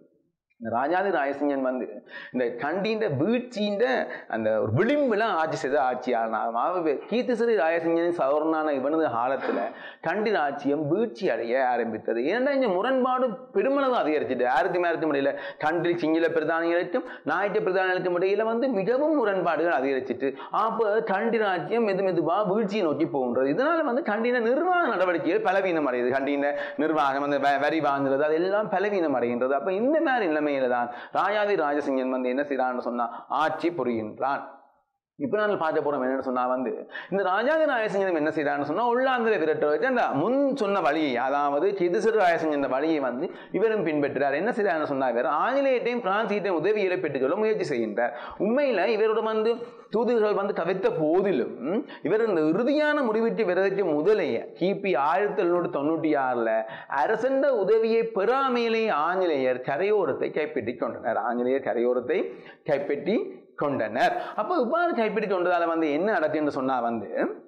இந்த ராஜாதி ராயசிங்கன் வந்து இந்த கண்டின்ற வீழ்ச்சின்ற அந்த ஒரு விளிம்புல ஆட்சி செய்த ஆட்சியாளனாகும் கீர்த்திசிறி ராயசிங்கனின் சவரனான இவனது காலத்துல கண்டி ராஜ்யம் வீழ்ச்சி அடைய ஆரம்பித்தது ஏன்னா இந்த முரண்பாடு பெருமளவு அதிகரிச்சுட்டு ஆயிரத்தி தொள்ளாயிரத்தி முடியல கண்டி சிங்கள பிரதானிகளுக்கும் ஞாயிற்று பிரதானிகளுக்கும் இடையில வந்து மிகவும் முரண்பாடுகள் அதிகரிச்சிட்டு அப்போ கண்டி ராஜ்யம் மெது மெதுவா வீழ்ச்சியை நோக்கி போகின்றது இதனால வந்து கண்டின நிர்வாக நடவடிக்கைகள் பலவீனம் அடையுது கண்டின நிர்வாகம் அந்த வ- வரி வாங்குறது அதெல்லாம் பலவீனம் அடைகின்றது அப்ப இந்த மாதிரி நிலைமையில தான் ராஜாதி ராஜசிங்கன் வந்து என்ன செய்யறான்னு சொன்னா ஆட்சி புரிகின்றான் இப்ப நாங்கள் பார்க்க போறோம் என்னன்னு சொன்னா வந்து இந்த ராஜாதி ராயசிங்கன் என்ன செய்யறான்னு சொன்னா உள்ளாந்திர விரட்ட வச்சு அந்த முன் சொன்ன வழியை அதாவது கிதிசிறு ராயசிங்கன் இந்த வழியை வந்து இவரும் பின்பற்றுறார் என்ன செய்யறாருன்னு சொன்னா இவர் ஆங்கிலேயத்தையும் பிரான்சியத்தையும் உதவியை பெற்றுக்கொள்ள முயற்சி செய்கின்றார் உண்மையில இவரோட வந்து தூதுகள் வந்து கவித்த போதிலும் இவர் இந்த இறுதியான முடிவிட்டு விரதற்கு முதலைய கிபி ஆயிரத்தி எழுநூற்றி தொண்ணூற்றி ஆறுல அரசண்ட உதவியை பெறாமையிலே ஆங்கிலேயர் கரையோரத்தை கைப்பற்றி கொண்டனர் ஆங்கிலேயர் கரையோரத்தை கைப்பற்றி கொண்டனர் அப்போ இவ்வாறு கைப்பற்றி கொண்டதால வந்து என்ன நடக்குன்னு சொன்னா வந்து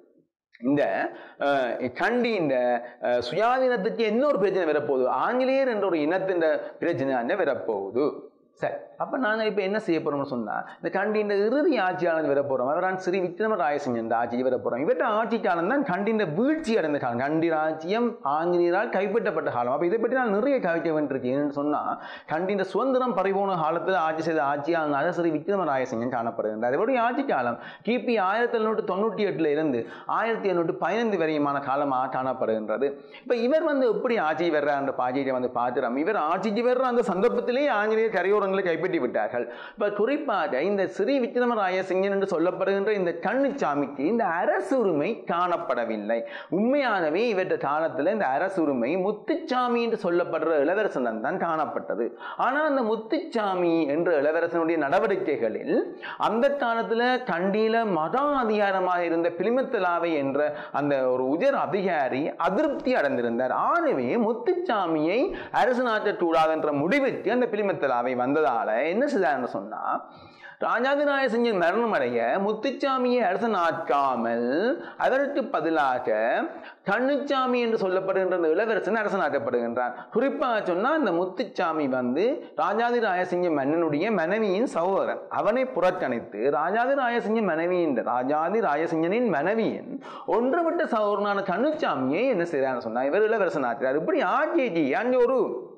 இந்த அஹ், கண்டி இந்த அஹ், சுயாதீனத்துக்கு இன்னொரு பிரச்சனை வரப்போகுது ஆங்கிலேயர் என்ற ஒரு இனத்தின் பிரச்சனை அங்கே வரப்போகுது சரி அப்ப நாங்க இப்ப என்ன செய்ய போறோம்னு சொன்னா இந்த கண்டின் இறுதி ஆட்சியாளர் வர போறோம் அவரான் ஸ்ரீ விக்ரம ராயசிங்கன் ஆட்சி வர போறோம் இவற்ற ஆட்சி காலம் தான் கண்டின் வீழ்ச்சி அடைந்த காலம் கண்டி ராஜ்யம் ஆங்கிலேயரால் கைப்பற்றப்பட்ட காலம் அப்ப இதை பற்றி நான் நிறைய கவிக்க வேண்டியிருக்கு ஏன்னு சொன்னா கண்டின் சுதந்திரம் பறிபோன காலத்தில் ஆட்சி செய்த ஆட்சியாளர் ஸ்ரீ விக்ரம ராயசிங்கன் காணப்படுகின்றார் இவருடைய ஆட்சி காலம் கிபி ஆயிரத்தி எழுநூற்றி தொண்ணூற்றி எட்டுல இருந்து ஆயிரத்தி எண்ணூற்றி பதினைந்து வரையுமான காலமாக காணப்படுகின்றது இப்ப இவர் வந்து எப்படி ஆட்சி வர்றார் என்ற பாஜியை வந்து பார்க்கிறோம் இவர் ஆட்சிக்கு வர்ற அந்த சந்தர்ப்பத்திலேயே ஆங்கிலேயர் கரையோரங்களை கைப்பற்றி விட்டார்கள் இப்ப குறிப்பாக இந்த ஸ்ரீ விக்ரமராய சிங்கன் என்று சொல்லப்படுகின்ற இந்த கண்ணுச்சாமிக்கு இந்த அரசு உரிமை காணப்படவில்லை உண்மையாகவே இவற்ற காலத்துல இந்த அரசு உரிமை முத்துச்சாமி என்று சொல்லப்படுற இளவரசன் தான் காணப்பட்டது ஆனா அந்த முத்துச்சாமி என்ற இளவரசனுடைய நடவடிக்கைகளில் அந்த காலத்துல கண்டியில மத அதிகாரமாக இருந்த பிலிமத்தலாவை என்ற அந்த ஒரு உயர் அதிகாரி அதிருப்தி அடைந்திருந்தார் ஆகவே முத்துச்சாமியை அரசு நாட்டக்கூடாது என்ற முடிவுக்கு அந்த பிலிமத்தலாவை வந்ததால என்ன செய்தார்னு சொன்னா ராஜாதிராய சிங்கன் மரணம் அடைய முத்துச்சாமியை அரசன் ஆக்காமல் அதற்கு பதிலாக கண்ணுச்சாமி என்று சொல்லப்படுகின்ற அந்த இளவரசன் அரசனாக்கப்படுகின்றான் குறிப்பாக சொன்னா அந்த முத்துச்சாமி வந்து ராஜாதி ராயசிங்க மன்னனுடைய மனைவியின் சகோதரன் அவனை புறக்கணித்து ராஜாதி ராயசிங்க மனைவியின் ராஜாதி ராயசிங்கனின் மனைவியின் ஒன்றுவிட்ட சகோதரனான கண்ணுச்சாமியை என்ன செய்யறான்னு சொன்னா இவர் இளவரசன் ஆக்கிறார் இப்படி ஆட்சியை அங்கே ஒரு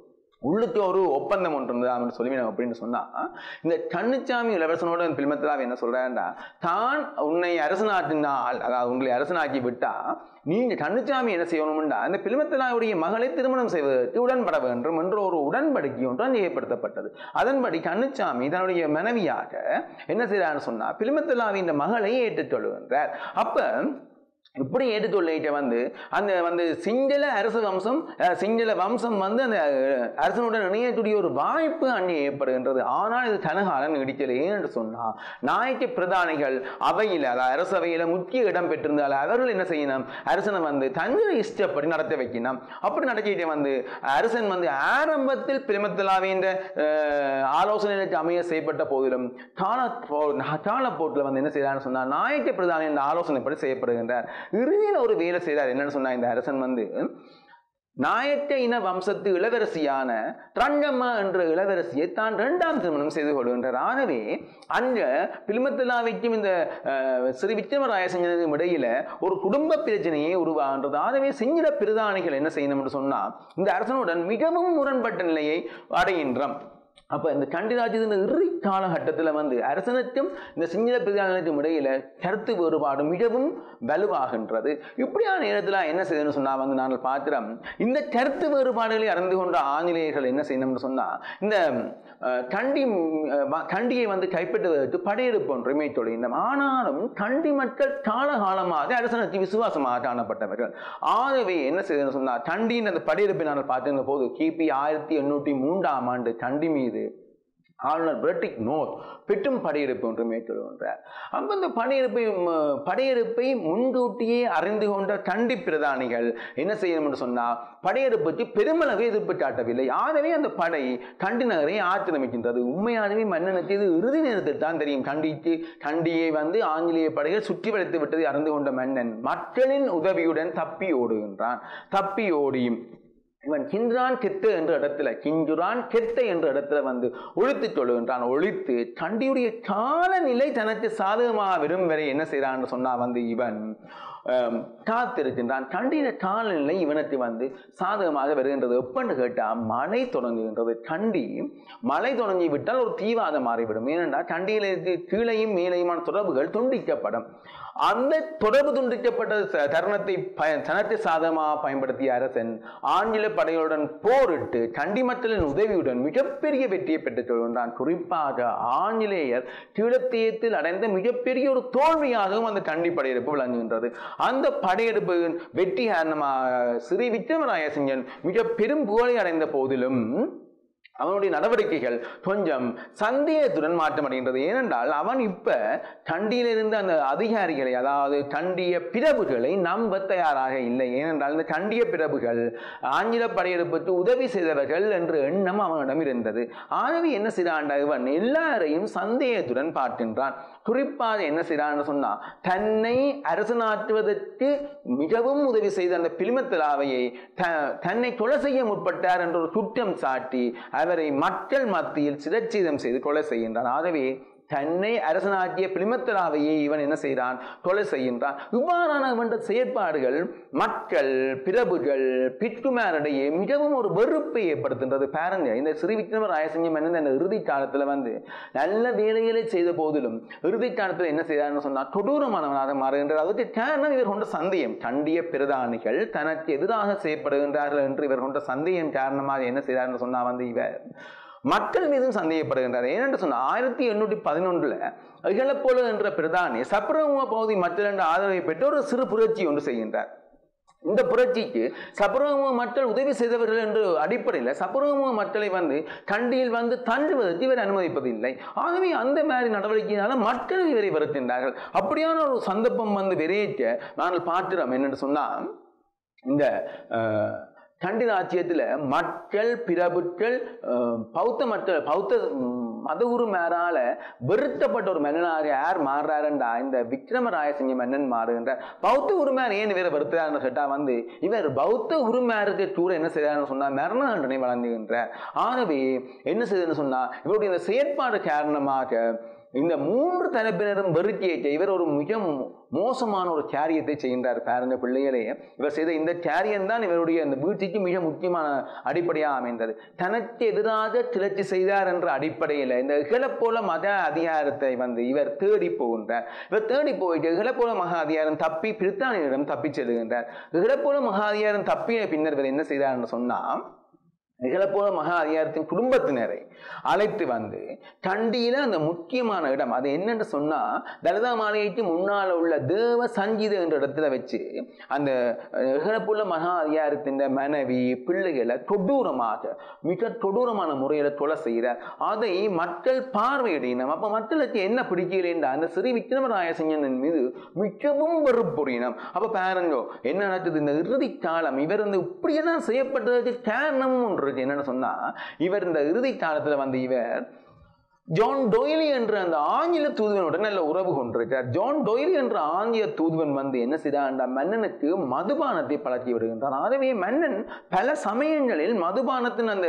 உள்ளுக்கு ஒரு ஒப்பந்தம் ஒன்று இருந்தது அப்படின்னு சொல்லி அப்படின்னு சொன்னா இந்த கண்ணுச்சாமி இளவரசனோட பிலிமத்திலாவை என்ன சொல்றாருண்டா தான் உன்னை அரசனாட்டினால் அதாவது உங்களை அரசனாக்கி விட்டா நீங்க கண்ணுச்சாமி என்ன செய்யணும்டா அந்த பிலிமத்திலாவுடைய மகளை திருமணம் செய்வதற்கு உடன்பட வேண்டும் என்ற ஒரு உடன்படிக்கை ஒன்று ஏற்படுத்தப்பட்டது அதன்படி கண்ணுச்சாமி தன்னுடைய மனைவியாக என்ன செய்யறான்னு சொன்னா பிலிமத்திலாவின் மகளை ஏற்றுக் கொள்கின்றார் அப்ப இப்படி ஏற்றுக்கொள்ளிட்ட வந்து அந்த வந்து சிங்கள அரச வம்சம் அஹ், சிங்கள வம்சம் வந்து அந்த அஹ், அரசனுடன் இணையக்கூடிய ஒரு வாய்ப்பு அங்கே ஏற்படுகின்றது ஆனால் இது தனகாலம் நீடிக்கலை ஏன்னு சொன்னா நாயக்க பிரதானிகள் அவையில் அதாவது அரசவையில முக்கிய இடம் பெற்றிருந்தால் அவர்கள் என்ன செய்யணும் அரசனை வந்து தங்களை இஷ்டப்படி நடத்த வைக்கணும் அப்படி நடத்திட்டு வந்து அரசன் வந்து ஆரம்பத்தில் பிரிமத்திலாவின் ஆலோசனைகளுக்கு அமைய செய்யப்பட்ட போதிலும் கால காலப்போட்டில் வந்து என்ன செய்யறான்னு சொன்னா நாயக்க பிரதானியின் ஆலோசனைப்படி செய்யப்படுகின்றார் இறுதியில் ஒரு வேலை செய்தார் என்னன்னு சொன்னா இந்த அரசன் வந்து நாயக்க இன வம்சத்து இளவரசியான ரங்கம்மா என்ற இளவரசியை தான் இரண்டாம் திருமணம் செய்து கொள்கின்றார் ஆகவே அங்க பிலிமத்திலாவைக்கும் இந்த அஹ், ஸ்ரீ விக்ரமராயசஞ்சனுக்கும் இடையில ஒரு குடும்ப பிரச்சனையே உருவாகின்றது ஆகவே சிங்கள பிரதானிகள் என்ன செய்யணும் என்று சொன்னா இந்த அரசனுடன் மிகவும் முரண்பட்ட நிலையை அடைகின்றோம் அப்ப இந்த கண்டிராஜ்யத்தின் இறுதி காலகட்டத்துல வந்து அரசனுக்கும் இந்த சிங்கள பிரதிநிதிகளுக்கும் இடையில கருத்து வேறுபாடு மிகவும் வலுவாகின்றது இப்படியான நேரத்துல என்ன செய்யணும்னு சொன்னா வந்து நாங்கள் பார்க்கிறோம் இந்த கருத்து வேறுபாடுகளை அறிந்து கொண்ட ஆங்கிலேயர்கள் என்ன செய்யணும்னு சொன்னா இந்த அஹ், கண்டி அஹ், வ- கண்டியை வந்து கைப்பற்றுவதற்கு படையெடுப்பு ஒன்றுமே தொடங்கினோம் ஆனாலும் கண்டி மக்கள் காலகாலமாக அரசனுக்கு விசுவாசமாக காணப்பட்டவர்கள் ஆகவே என்ன செய்யணும்னு சொன்னா கண்டியின் அந்த படையெடுப்பை நாங்கள் பார்த்திருந்த போது கிபி ஆயிரத்தி எண்ணூற்றி மூன்றாம் ஆண்டு கண்டி மீது ஆளுநர் பிரிட்டிக் நோத் பெற்றும் படையெடுப்பு ஒன்று மேற்கொள்கின்றார் அப்ப இந்த படையெடுப்பை ம், படையெடுப்பை முன்கூட்டியே அறிந்து கொண்ட கண்டி பிரதானிகள் என்ன செய்யணும் என்று சொன்னால் படையெடுப்புக்கு பெருமளவு எதிர்ப்பு காட்டவில்லை ஆகவே அந்த படை கண்டி நகரை ஆக்கிரமிக்கின்றது உண்மையாகவே மன்னனுக்கு இது இறுதி நேரத்தில் தான் தெரியும் கண்டிக்கு கண்டியை வந்து ஆங்கிலேய படைகள் சுற்றி வளைத்து விட்டதை அறிந்து கொண்ட மன்னன் மக்களின் உதவியுடன் தப்பி ஓடுகின்றான் தப்பி ஓடி இவன் கின்றான் கெத்து என்ற இடத்துல கிஞ்சுரான் கெத்த என்ற இடத்துல வந்து ஒழித்து சொல்லுகின்றான் ஒழித்து கண்டியுடைய காலநிலை தனக்கு சாதகமாக வரும் வரை என்ன செய்யறான்னு சொன்னா வந்து இவன் ஆம், காத்திருக்கின்றான் கண்டின காலநிலை இவனுக்கு வந்து சாதகமாக வருகின்றது எப்பன்னு கேட்டா மழை தொடங்குகின்றது கண்டி மழை தொடங்கி விட்டால் ஒரு தீவாக மாறிவிடும் ஏனென்றால் கண்டியில இருக்கு கீழையும் மேலையுமான தொடர்புகள் துண்டிக்கப்படும் அந்த தொடர்பு துண்டிக்கப்பட்ட ச- தருணத்தை பய- தனக்கு சாதகமாக பயன்படுத்திய அரசன் ஆங்கில படைகளுடன் போரிட்டு கண்டி மக்களின் உதவியுடன் மிகப்பெரிய வெற்றியை பெற்றுக் கொள்கின்றான் குறிப்பாக ஆங்கிலேயர் கீழத்தேயத்தில் அடைந்த மிகப்பெரிய ஒரு தோல்வியாகவும் அந்த கண்டி படையெடுப்பு விளங்குகின்றது அந்த படையெடுப்பு வெற்றி காரணமாக ஸ்ரீ விக்ரமராய சிங்கன் மிக பெரும் புகழை அடைந்த போதிலும் அவனுடைய நடவடிக்கைகள் கொஞ்சம் சந்தேகத்துடன் மாற்றமடைகின்றது ஏனென்றால் அவன் இப்ப கண்டியில் இருந்த அந்த அதிகாரிகளை அதாவது கண்டிய பிரபுகளை நம்ப தயாராக இல்லை ஏனென்றால் இந்த கண்டிய பிரபுகள் ஆங்கில படையெடுப்புக்கு உதவி செய்தவர்கள் என்ற எண்ணம் அவனிடம் இருந்தது ஆகவே என்ன செய்தான்டா இவன் எல்லாரையும் சந்தேகத்துடன் பார்க்கின்றான் குறிப்பாக என்ன செய்தான்னு சொன்னா தன்னை அரசனாற்றுவதற்கு மிகவும் உதவி செய்த அந்த பிலிமத்திலாவையை த- தன்னை கொலை செய்ய முற்பட்டார் என்ற ஒரு குற்றம் சாட்டி அவரை மக்கள் மத்தியில் சிரச்சீதம் செய்து கொலை செய்கின்றான் ஆகவே தன்னை அரசனாக்கிய பிலிமத்திலாவையை இவன் என்ன செய்கிறான் கொலை செய்கின்றான் இவ்வாறான இவன் செயற்பாடுகள் மக்கள் பிரபுகள் பிற்குமாரிடையே மிகவும் ஒரு வெறுப்பை ஏற்படுத்துகின்றது பாருங்க இந்த ஸ்ரீ விக்ரம ராயசிங்கம் என்ன இந்த இறுதி காலத்துல வந்து நல்ல வேலைகளை செய்த போதிலும் இறுதி காலத்துல என்ன செய்யறாருன்னு சொன்னா கொடூரமானவனாக மாறுகின்றார் அதுக்கு காரணம் இவர் கொண்ட சந்தேகம் கண்டிய பிரதானிகள் தனக்கு எதிராக செய்யப்படுகின்றார்கள் என்று இவர் கொண்ட சந்தேகம் காரணமாக என்ன செய்யறாருன்னு சொன்னா வந்து இவர் மக்கள் மீதும் சந்தேகப்படுகின்றார் ஏனென்று சொன்ன ஆயிரத்தி எண்ணூற்றி பதினொன்றுல இகழப்போல என்ற பிரதானி சப்ரமுக பகுதி மக்கள் என்ற ஆதரவை பெற்று ஒரு சிறு புரட்சி ஒன்று செய்கின்றார் இந்த புரட்சிக்கு சப்ரமுக மக்கள் உதவி செய்தவர்கள் என்ற அடிப்படையில் சப்ரமுக மக்களை வந்து கண்டியில் வந்து தண்டுவதற்கு இவர் அனுமதிப்பதில்லை ஆகவே அந்த மாதிரி நடவடிக்கையினால மக்கள் இவரை வருகின்றார்கள் அப்படியான ஒரு சந்தர்ப்பம் வந்து விரைக்க நாங்கள் பார்க்கிறோம் என்னென்னு சொன்னால் இந்த அஹ், கண்டி ராஜ்யத்தில் மக்கள் பிரபுக்கள் அஹ், பௌத்த மக்கள் பௌத்த ம், மத குரு மேரால வெறுக்கப்பட்ட ஒரு மன்னனாக யார் மாறுறாருண்டா இந்த விக்ரமராயசிங்க மன்னன் மாறுகின்றார் பௌத்த உரிமையார் ஏன் இவரை வருத்துறாருன்னு கேட்டா வந்து இவர் பௌத்த உரிமையாருக்கு கூட என்ன செய்யறாருன்னு சொன்னா மரண தண்டனை வழங்குகின்றார் ஆகவே என்ன செய்யுதுன்னு சொன்னா இவருடைய இந்த செயற்பாடு காரணமாக இந்த மூன்று தரப்பினரும் வெறுக்கியை இவர் ஒரு மிக மோ- மோசமான ஒரு காரியத்தை செய்கின்றார் பாருங்க பிள்ளைகளே இவர் செய்த இந்த காரியம் தான் இவருடைய இந்த வீழ்ச்சிக்கு மிக முக்கியமான அடிப்படையாக அமைந்தது தனக்கு எதிராக கிளர்ச்சி செய்தார் என்ற அடிப்படையில் இந்த இகழப்போல மத அதிகாரத்தை வந்து இவர் தேடி போகின்றார் இவர் தேடி போயிட்டு இகழப்போல மகா அதிகாரம் தப்பி பிரித்தானியரிடம் தப்பி செல்கின்றார் இகழப்போல மகா அதிகாரம் தப்பிய பின்னர் இவர் என்ன செய்தார்னு சொன்னா நிகழப்போல மகா அதிகாரத்தின் குடும்பத்தினரை அழைத்து வந்து கண்டியில அந்த முக்கியமான இடம் அது என்னன்னு சொன்னா தலிதா மாளிகைக்கு முன்னால உள்ள தேவ சங்கீத என்ற இடத்துல வச்சு அந்த நிகழப்புள்ள மகா அதிகாரத்தின் மனைவி பிள்ளைகளை கொடூரமாக மிக கொடூரமான முறையில கொலை செய்கிறார் அதை மக்கள் பார்வையிடணும் அப்ப மக்களுக்கு என்ன பிடிக்கலைன்றா அந்த ஸ்ரீ விக்ரமராய சிங்கன் மீது மிகவும் வெறுப்புறினம் அப்ப பாருங்க என்ன நடக்குது இந்த இறுதி காலம் இவர் வந்து இப்படியெல்லாம் செய்யப்பட்டதுக்கு காரணமும் ஒன்று இருக்கு என்னன்னு சொன்னா இவர் இந்த இறுதி காலத்துல வந்து இவர் ஜான் டொய்லி என்ற அந்த ஆங்கில தூதுவனுடன் நல்ல உறவு கொண்டிருக்கிறார் ஜான் டொய்லி என்ற ஆங்கில தூதுவன் வந்து என்ன செய்தார் மன்னனுக்கு மதுபானத்தை பழக்கி விடுகின்றான் ஆகவே மன்னன் பல சமயங்களில் மதுபானத்தின் அந்த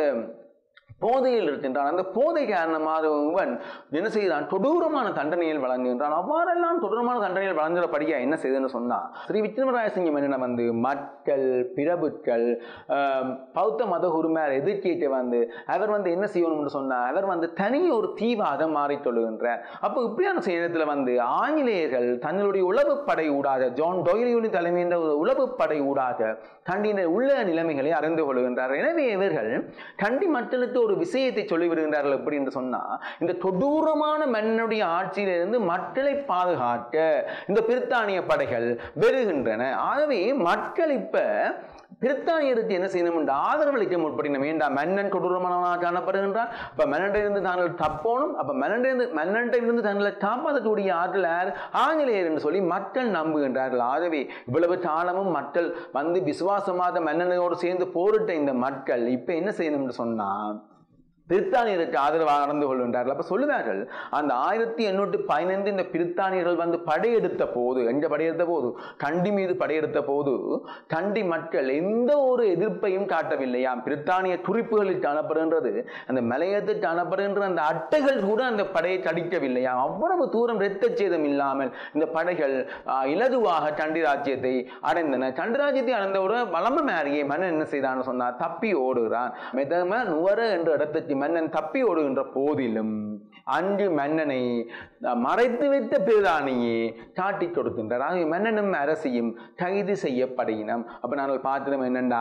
போதையில் இருக்கின்றான் அந்த போதை காரணமாக இவன் என்ன செய்கிறான் கொடூரமான தண்டனையில் வழங்குகின்றான் அவ்வாறெல்லாம் கொடூரமான தண்டனையில் வழங்குறபடியா என்ன செய்யுதுன்னு சொன்னா ஸ்ரீ விக்ரமராய சிங்கம் என்ன வந்து மக்கள் பிரபுக்கள் ஆம், பௌத்த மத குருமார் எதிர்க்கிட்டு வந்து அவர் வந்து என்ன செய்யணும்னு சொன்னா அவர் வந்து தனி ஒரு தீவாக மாறிக் கொள்ளுகின்றார் அப்போ இப்படியான நேரத்தில் வந்து ஆங்கிலேயர்கள் தங்களுடைய உளவுப்படை ஊடாக ஜான் டொய்லியுடன் தலைமையின் ஒரு உளவுப்படை ஊடாக கண்டின உள்ள நிலைமைகளை அறிந்து கொள்கின்றார் எனவே இவர்கள் கண்டி மக்களுக்கு ஒரு விஷயத்தை சொல்லிவிடுகின்றார்கள் எப்படி என்று சொன்னா இந்த கொடூரமான மன்னனுடைய ஆட்சியிலிருந்து மக்களை பாதுகாக்க இந்த பிரித்தானிய படைகள் வெறுகின்றன ஆகவே மக்கள் இப்ப பிரித்தானியருக்கு என்ன செய்யணும் என்று ஆதரவளிக்க முற்படின வேண்டாம் மன்னன் கொடூரமானவனாக காணப்படுகின்றான் அப்ப மன்னனிலிருந்து தாங்கள் தப்போனும் அப்ப மன்னனிலிருந்து மன்னனிலிருந்து தங்களை காப்பாற்றக்கூடிய ஆற்றல் யார் ஆங்கிலேயர் என்று சொல்லி மக்கள் நம்புகின்றார்கள் ஆகவே இவ்வளவு காலமும் மக்கள் வந்து விசுவாசமாக மன்னனோடு சேர்ந்து போரிட்ட இந்த மக்கள் இப்ப என்ன செய்யணும் என்று சொன்னா பிரித்தானியருக்கு ஆதரவாக நடந்து கொள்கின்றார்கள் அப்ப சொல்லுவார்கள் அந்த ஆயிரத்தி எண்ணூற்றி பதினைந்து இந்த பிரித்தானியர்கள் வந்து படையெடுத்த போது எங்க படையெடுத்த போது கண்டி மீது படையெடுத்த போது கண்டி மக்கள் எந்த ஒரு எதிர்ப்பையும் காட்டவில்லையாம் பிரித்தானிய குறிப்புகளில் காணப்படுகின்றது அந்த மலையத்தில் காணப்படுகின்ற அந்த அட்டைகள் கூட அந்த படையை கடிக்கவில்லையாம் அவ்வளவு தூரம் இரத்த சேதம் இல்லாமல் இந்த படைகள் ஆஹ், இலகுவாக கண்டி ராஜ்யத்தை அடைந்தன கண்டி ராஜ்யத்தை அடைந்தவுடன் வளம மேரியை மன்னன் என்ன செய்தான்னு சொன்னார் தப்பி ஓடுகிறான் மெதம நுவர என்ற இடத்துக்கு மன்னன் தப்பி ஓடுகின்ற போதிலும் அன்று மன்னனை அஹ், மறைத்து வைத்த பிரதானியே காட்டிக் கொடுக்கின்றார் ஆகிய மன்னனும் அரசியும் கைது செய்யப்படுகினம் அப்ப நாங்கள் பார்த்தோம் என்னண்டா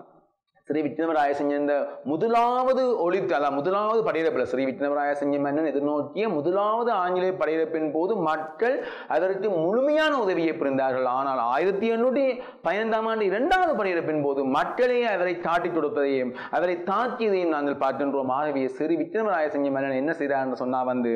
ஸ்ரீ விக்ரமராய செஞ்ச முதலாவது ஒளித்தளம் முதலாவது படையெடுப்பில் ஸ்ரீ விக்ரமராய செஞ்ச மன்னன் எதிர்நோக்கிய முதலாவது ஆங்கிலேய படையெடுப்பின் போது மக்கள் அதற்கு முழுமையான உதவியை புரிந்தார்கள் ஆனால் ஆயிரத்தி எண்ணூற்றி பதினைந்தாம் ஆண்டு இரண்டாவது படையெடுப்பின் போது மக்களே அவரை காட்டிக் கொடுப்பதையும் அவரை தாக்கியதையும் நாங்கள் பார்க்கின்றோம் ஆகவே ஸ்ரீ விக்ரமராய செஞ்ச மன்னன் என்ன செய்தார்னு சொன்னா வந்து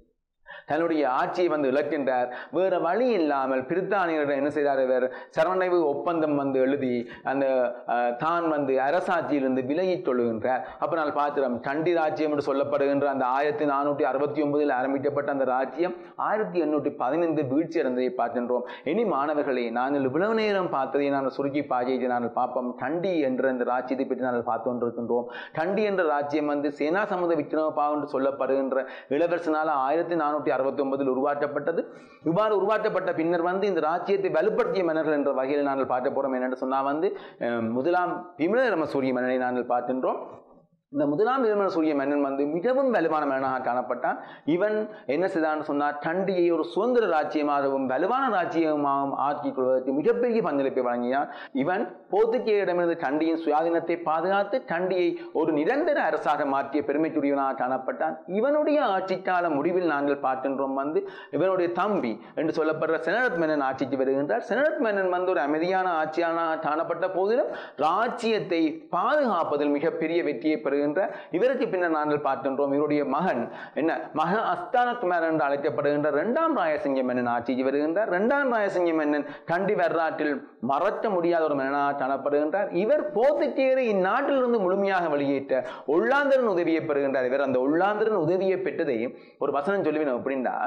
தன்னுடைய ஆட்சியை வந்து இழக்கின்றார் வேற வழி இல்லாமல் பிரித்தானியரிடம் என்ன செய்தார் இவர் சரணடைவு ஒப்பந்தம் வந்து எழுதி அந்த அஹ், தான் வந்து அரசாட்சியிலிருந்து விலகிக் கொள்ளுகின்றார் அப்ப நான் பார்க்கிறோம் கண்டி ராஜ்யம் என்று சொல்லப்படுகின்ற அந்த ஆயிரத்தி நானூற்றி அறுபத்தி ஒன்பதில் ஆரம்பிக்கப்பட்ட அந்த ராஜ்யம் ஆயிரத்தி எண்ணூற்றி பதினைந்து வீழ்ச்சி அடைந்ததை பார்க்கின்றோம் இனி மாணவர்களே நாங்கள் இவ்வளவு நேரம் பார்த்ததை நாங்கள் சுருக்கி பாஜையை நாங்கள் பார்ப்போம் கண்டி என்ற அந்த ராஜ்யத்தை பற்றி நாங்கள் பார்த்து கொண்டிருக்கின்றோம் கண்டி என்ற ராஜ்யம் வந்து சேனா சமுத விக்ரமபா என்று சொல்லப்படுகின்ற இளவரசனால ஆயிரத்தி நானூற்றி அறுபத்தி ஒன்பதில் உருவாக்கப்பட்டது இவ்வாறு உருவாக்கப்பட்ட பின்னர் வந்து இந்த ராஜ்யத்தை வலுப்படுத்திய மன்னர்கள் என்ற வகையில் நாங்கள் பார்க்க போறோம் என்னென்னு சொன்னா வந்து அஹ், முதலாம் விமலரம சூரிய மன்னனை நாங்கள் பார்க்கின்றோம் இந்த முதலாம் விமல சூரிய மன்னன் வந்து மிகவும் வலுவான மன்னனாக காணப்பட்டான் இவன் என்ன செய்தான்னு சொன்னார் கண்டியை ஒரு சுதந்திர ராஜ்யமாகவும் வலுவான ராஜ்யமாகவும் ஆக்கிக் கொள்வதற்கு மிகப்பெரிய பங்களிப்பை வழங்கினான் இவன் போர்த்துகேயரிடமிருந்து கண்டியின் சுயாதீனத்தை பாதுகாத்து கண்டியை ஒரு நிரந்தர அரசாக மாற்றிய பெருமைக்குரியவனாக காணப்பட்டான் இவனுடைய ஆட்சி கால முடிவில் நாங்கள் பார்க்கின்றோம் வந்து இவனுடைய தம்பி என்று சொல்லப்படுற செனரத் மன்னன் ஆட்சிக்கு வருகின்றார் செனரத் மன்னன் வந்து ஒரு அமைதியான ஆட்சியாளனாக காணப்பட்ட போதிலும் ராஜ்யத்தை பாதுகாப்பதில் மிகப்பெரிய வெற்றியை பெறுகின்ற இவருக்கு பின்னர் நாங்கள் பார்க்கின்றோம் இவருடைய மகன் என்ன மக அஸ்தானகுமார் என்று அழைக்கப்படுகின்ற இரண்டாம் ராயசிங்க மன்னன் ஆட்சிக்கு வருகின்றார் இரண்டாம் ராயசிங்க மன்னன் கண்டி வரலாற்றில் மறக்க முடியாத ஒரு மன்னனாக காணப்படுகின்றார் இவர் போர்த்துக்கேயரை இந்நாட்டிலிருந்து முழுமையாக வெளியேற்ற ஒல்லாந்தரன் உதவியை பெறுகின்றார் இவர் அந்த ஒல்லாந்தரன் உதவியை பெற்றதை ஒரு வசனம் சொல்லுவேன் அப்படின்னா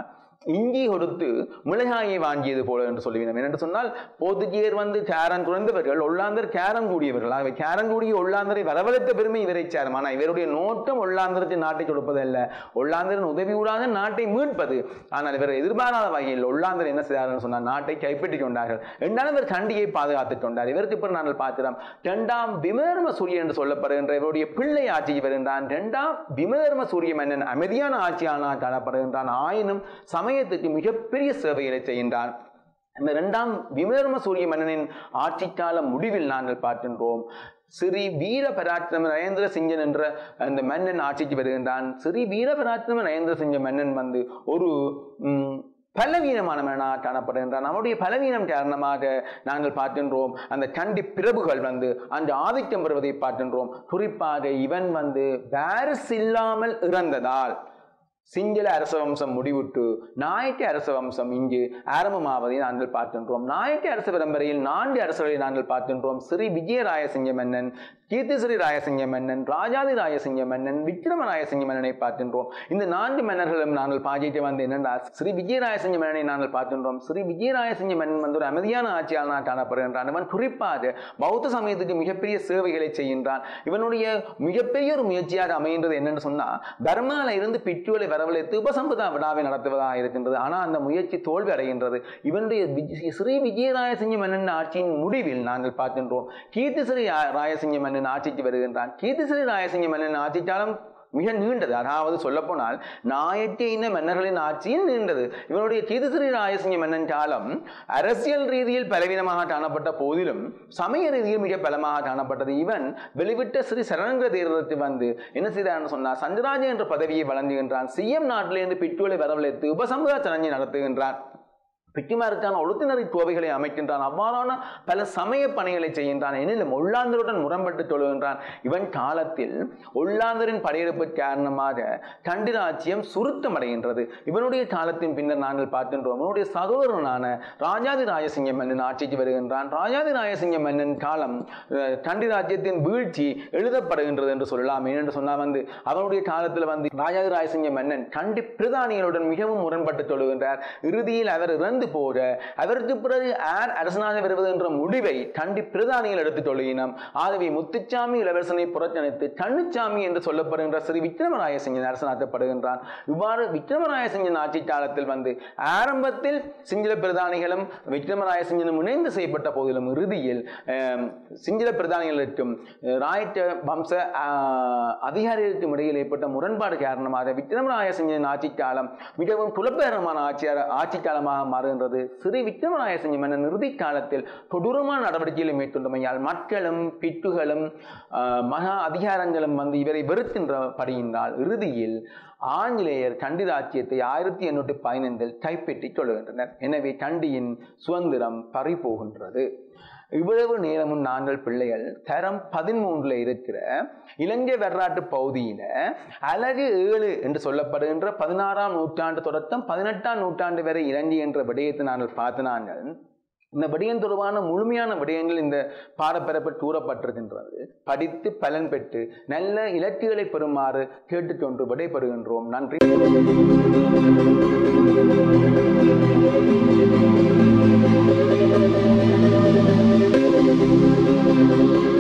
இஞ்சி கொடுத்து மிளகாயை வாங்கியது போல என்று சொல்லுவினோம் என்று சொன்னால் போர்த்துகீயர் வந்து கேரன் குறைந்தவர்கள் ஒல்லாந்தர் கேரன் கூடியவர்கள் ஆகவே கேரன் கூடிய ஒல்லாந்தரை வரவழைத்த பெருமை இவரை சேரும் ஆனால் இவருடைய நோட்டம் ஒல்லாந்தருக்கு நாட்டை கொடுப்பதல்ல ஒல்லாந்தரின் உதவியூடாக நாட்டை மீட்பது ஆனால் இவர் எதிர்பாராத வகையில் ஒல்லாந்தர் என்ன செய்தார்னு சொன்னால் நாட்டை கைப்பற்றி கொண்டார்கள் என்றாலும் இவர் கண்டியை பாதுகாத்துக் கொண்டார் இவருக்கு பிறகு நாங்கள் பார்க்கிறோம் இரண்டாம் விமர்ம சூரியன் என்று சொல்லப்படுகின்ற இவருடைய பிள்ளை ஆட்சிக்கு வருகின்றான் இரண்டாம் விமர்ம சூரிய மன்னன் அமைதியான ஆட்சியானாக காணப்படுகின்றான் ஆயினும் சமயத்துக்கு மிகப்பெரிய சேவைகளை செய்கின்றான் இந்த இரண்டாம் விமர்ம சூரிய மன்னனின் ஆட்சிக்கால முடிவில் நாங்கள் பார்க்கின்றோம் ஸ்ரீ வீர பராக்கிரம நரேந்திர சிங்கன் என்ற அந்த மன்னன் ஆட்சிக்கு வருகின்றான் ஸ்ரீ வீர பராக்கிரம நரேந்திர சிங்க மன்னன் வந்து ஒரு ம், பலவீனமான மன்னனாக காணப்படுகின்றான் அவருடைய பலவீனம் காரணமாக நாங்கள் பார்க்கின்றோம் அந்த கண்டி பிரபுகள் வந்து அந்த ஆதிக்கம் பெறுவதை பார்க்கின்றோம் குறிப்பாக இவன் வந்து வாரிசு இல்லாமல் இறந்ததால் சிங்கள அரச வம்சம் முடிவுட்டு நாயக்க அரச வம்சம் இங்கு ஆரம்பமாவதை நாங்கள் பார்க்கின்றோம் நாயக்க அரச பரம்பரையில் நான்கு அரசர்களை நாங்கள் பார்க்கின்றோம் ஸ்ரீ விஜயராயசிங்க மன்னன் கீர்த்திஸ்ரீ ராயசிங்க மன்னன் ராஜாதி ராயசிங்க மன்னன் விக்ரம ராயசிங்க மன்னனை பார்க்கின்றோம் இந்த நான்கு மன்னர்களும் நாங்கள் பாஜிட்டு வந்து என்னென்னா ஸ்ரீ விஜயராயசிங்க மன்னனை நாங்கள் பார்க்கின்றோம் ஸ்ரீ விஜயராயசிங்க மன்னன் வந்து ஒரு அமைதியான ஆட்சியாளனாக காணப்படுகின்றான் இவன் குறிப்பாக பௌத்த சமயத்துக்கு மிகப்பெரிய சேவைகளை செய்கின்றான் இவனுடைய மிகப்பெரிய ஒரு முயற்சியாக அமைகின்றது என்னன்னு சொன்னா பர்மால இருந்து பிச்சுவலை வரவழைத்து உபசம்பதா விழாவை நடத்துவதாக இருக்கின்றது ஆனால் அந்த முயற்சி தோல்வி அடைகின்றது இவனுடைய விஜய் ஸ்ரீ விஜயராயசிங்க மன்னன் ஆட்சியின் முடிவில் நாங்கள் பார்க்கின்றோம் கீர்த்திஸ்ரீ ராயசிங்க மன்னன் ஆட்சிக்கு வருகின்றான் கீர்த்திஸ்ரீ ராயசிங்க மன்னன் ஆட்சிக்காலம் மிக நீண்டது அதாவது சொல்லப்போனால் நாயக்க இன மன்னர்களின் ஆட்சியில் நீண்டது இவனுடைய கீதசிறி ராயசிங்க மன்னன் காலம் அரசியல் ரீதியில் பலவீனமாக காணப்பட்ட போதிலும் சமய ரீதியில் மிக பலமாக காணப்பட்டது இவன் வெளிவிட்ட ஸ்ரீ சரணங்க தேர்தலுக்கு வந்து என்ன செய்தான்னு சொன்னார் சந்திராஜன் என்ற பதவியை வழங்குகின்றான் சிஎம் நாட்டிலிருந்து பிட்டுவலை வரவழைத்து உபசம்பதா சடங்கை நடத்துகின்றான் பிக்குமாருக்கான ஒழுத்தினரை கோவைகளை அமைக்கின்றான் அவ்வாறான பல சமய பணிகளை செய்கின்றான் எனினும் ஒல்லாந்தருடன் முரண்பட்டு தொழுகின்றான் இவன் காலத்தில் ஒல்லாந்தரின் படையெடுப்பு காரணமாக கண்டிராஜ்யம் சுருக்கமடைகின்றது இவனுடைய காலத்தின் பின்னர் நாங்கள் பார்க்கின்றோம் இவனுடைய சகோதரனான ராஜாதி ராயசிங்க மன்னன் ஆட்சிக்கு வருகின்றான் ராஜாதி ராயசிங்க மன்னன் காலம் அஹ், கண்டி ராஜ்யத்தின் வீழ்ச்சி எழுதப்படுகின்றது என்று சொல்லலாம் ஏனென்று சொன்னால் வந்து அவனுடைய காலத்தில் வந்து ராஜாதி ராயசிங்க மன்னன் கண்டி பிரதானிகளுடன் மிகவும் முரண்பட்டு தொழுகின்றார் இறுதியில் அவர் இறந்து போக அவருக்கு பிறகு யார் அரசனாக வருவது என்ற முடிவை கண்டி பிரதானிகள் எடுத்து தொழுகினோம் ஆகவே முத்துச்சாமி இளவரசனை புறக்கணித்து கண்ணுச்சாமி என்று சொல்லப்படுகின்ற ஸ்ரீ விக்ரமராயசிங்கன் அரசனாக்கப்படுகின்றான் இவ்வாறு விக்ரமராயசிங்கன் ஆட்சி காலத்தில் வந்து ஆரம்பத்தில் சிங்கள பிரதானிகளும் விக்ரமராயசிங்கனும் இணைந்து செய்யப்பட்ட போதிலும் இறுதியில் ஆம், சிங்கள பிரதானிகளுக்கும் அஹ், ராயற்ற வம்ச ஆஹ், அதிகாரிகளுக்கும் இடையில் ஏற்பட்ட முரண்பாடு காரணமாக விக்ரமராயசிங்கன் ஆட்சி காலம் மிகவும் குலப்பேரமான ஆட்சியார ஆட்சி காலமாக மாறுகின்றது ஸ்ரீ விக்ரமராயசிங்க மன்னன் இறுதி காலத்தில் கொடூரமான நடவடிக்கைகளை மேற்கொண்டமையால் மக்களும் பிட்டுகளும் ஆஹ், மகா அதிகாரங்களும் வந்து இவரை வெறுக்கின்றபடியினால் இறுதியில் ஆங்கிலேயர் கண்டி ராஜ்யத்தை ஆயிரத்தி எண்ணூற்றி பதினைந்தில் கைப்பற்றிக் கொள்கின்றனர் எனவே கண்டியின் சுதந்திரம் பறிபோகின்றது இவ்வளவு நேரமும் நாங்கள் பிள்ளைகள் தரம் பதிமூன்றுல இருக்கிற இலங்கை வரலாற்று பகுதியில அழகு ஏழு என்று சொல்லப்படுகின்ற பதினாறாம் நூற்றாண்டு தொடக்கம் பதினெட்டாம் நூற்றாண்டு வரை இலங்கை என்ற விடயத்தை நாங்கள் பார்த்து நாங்கள் இந்த விடயம் தொடர்பான முழுமையான விடயங்கள் இந்த பாடப்பரப்பில் கூறப்பட்டிருக்கின்றது படித்து பலன் பெற்று நல்ல இலக்குகளை பெறுமாறு கேட்டுக்கொண்டு விடைபெறுகின்றோம் நன்றி Thank you.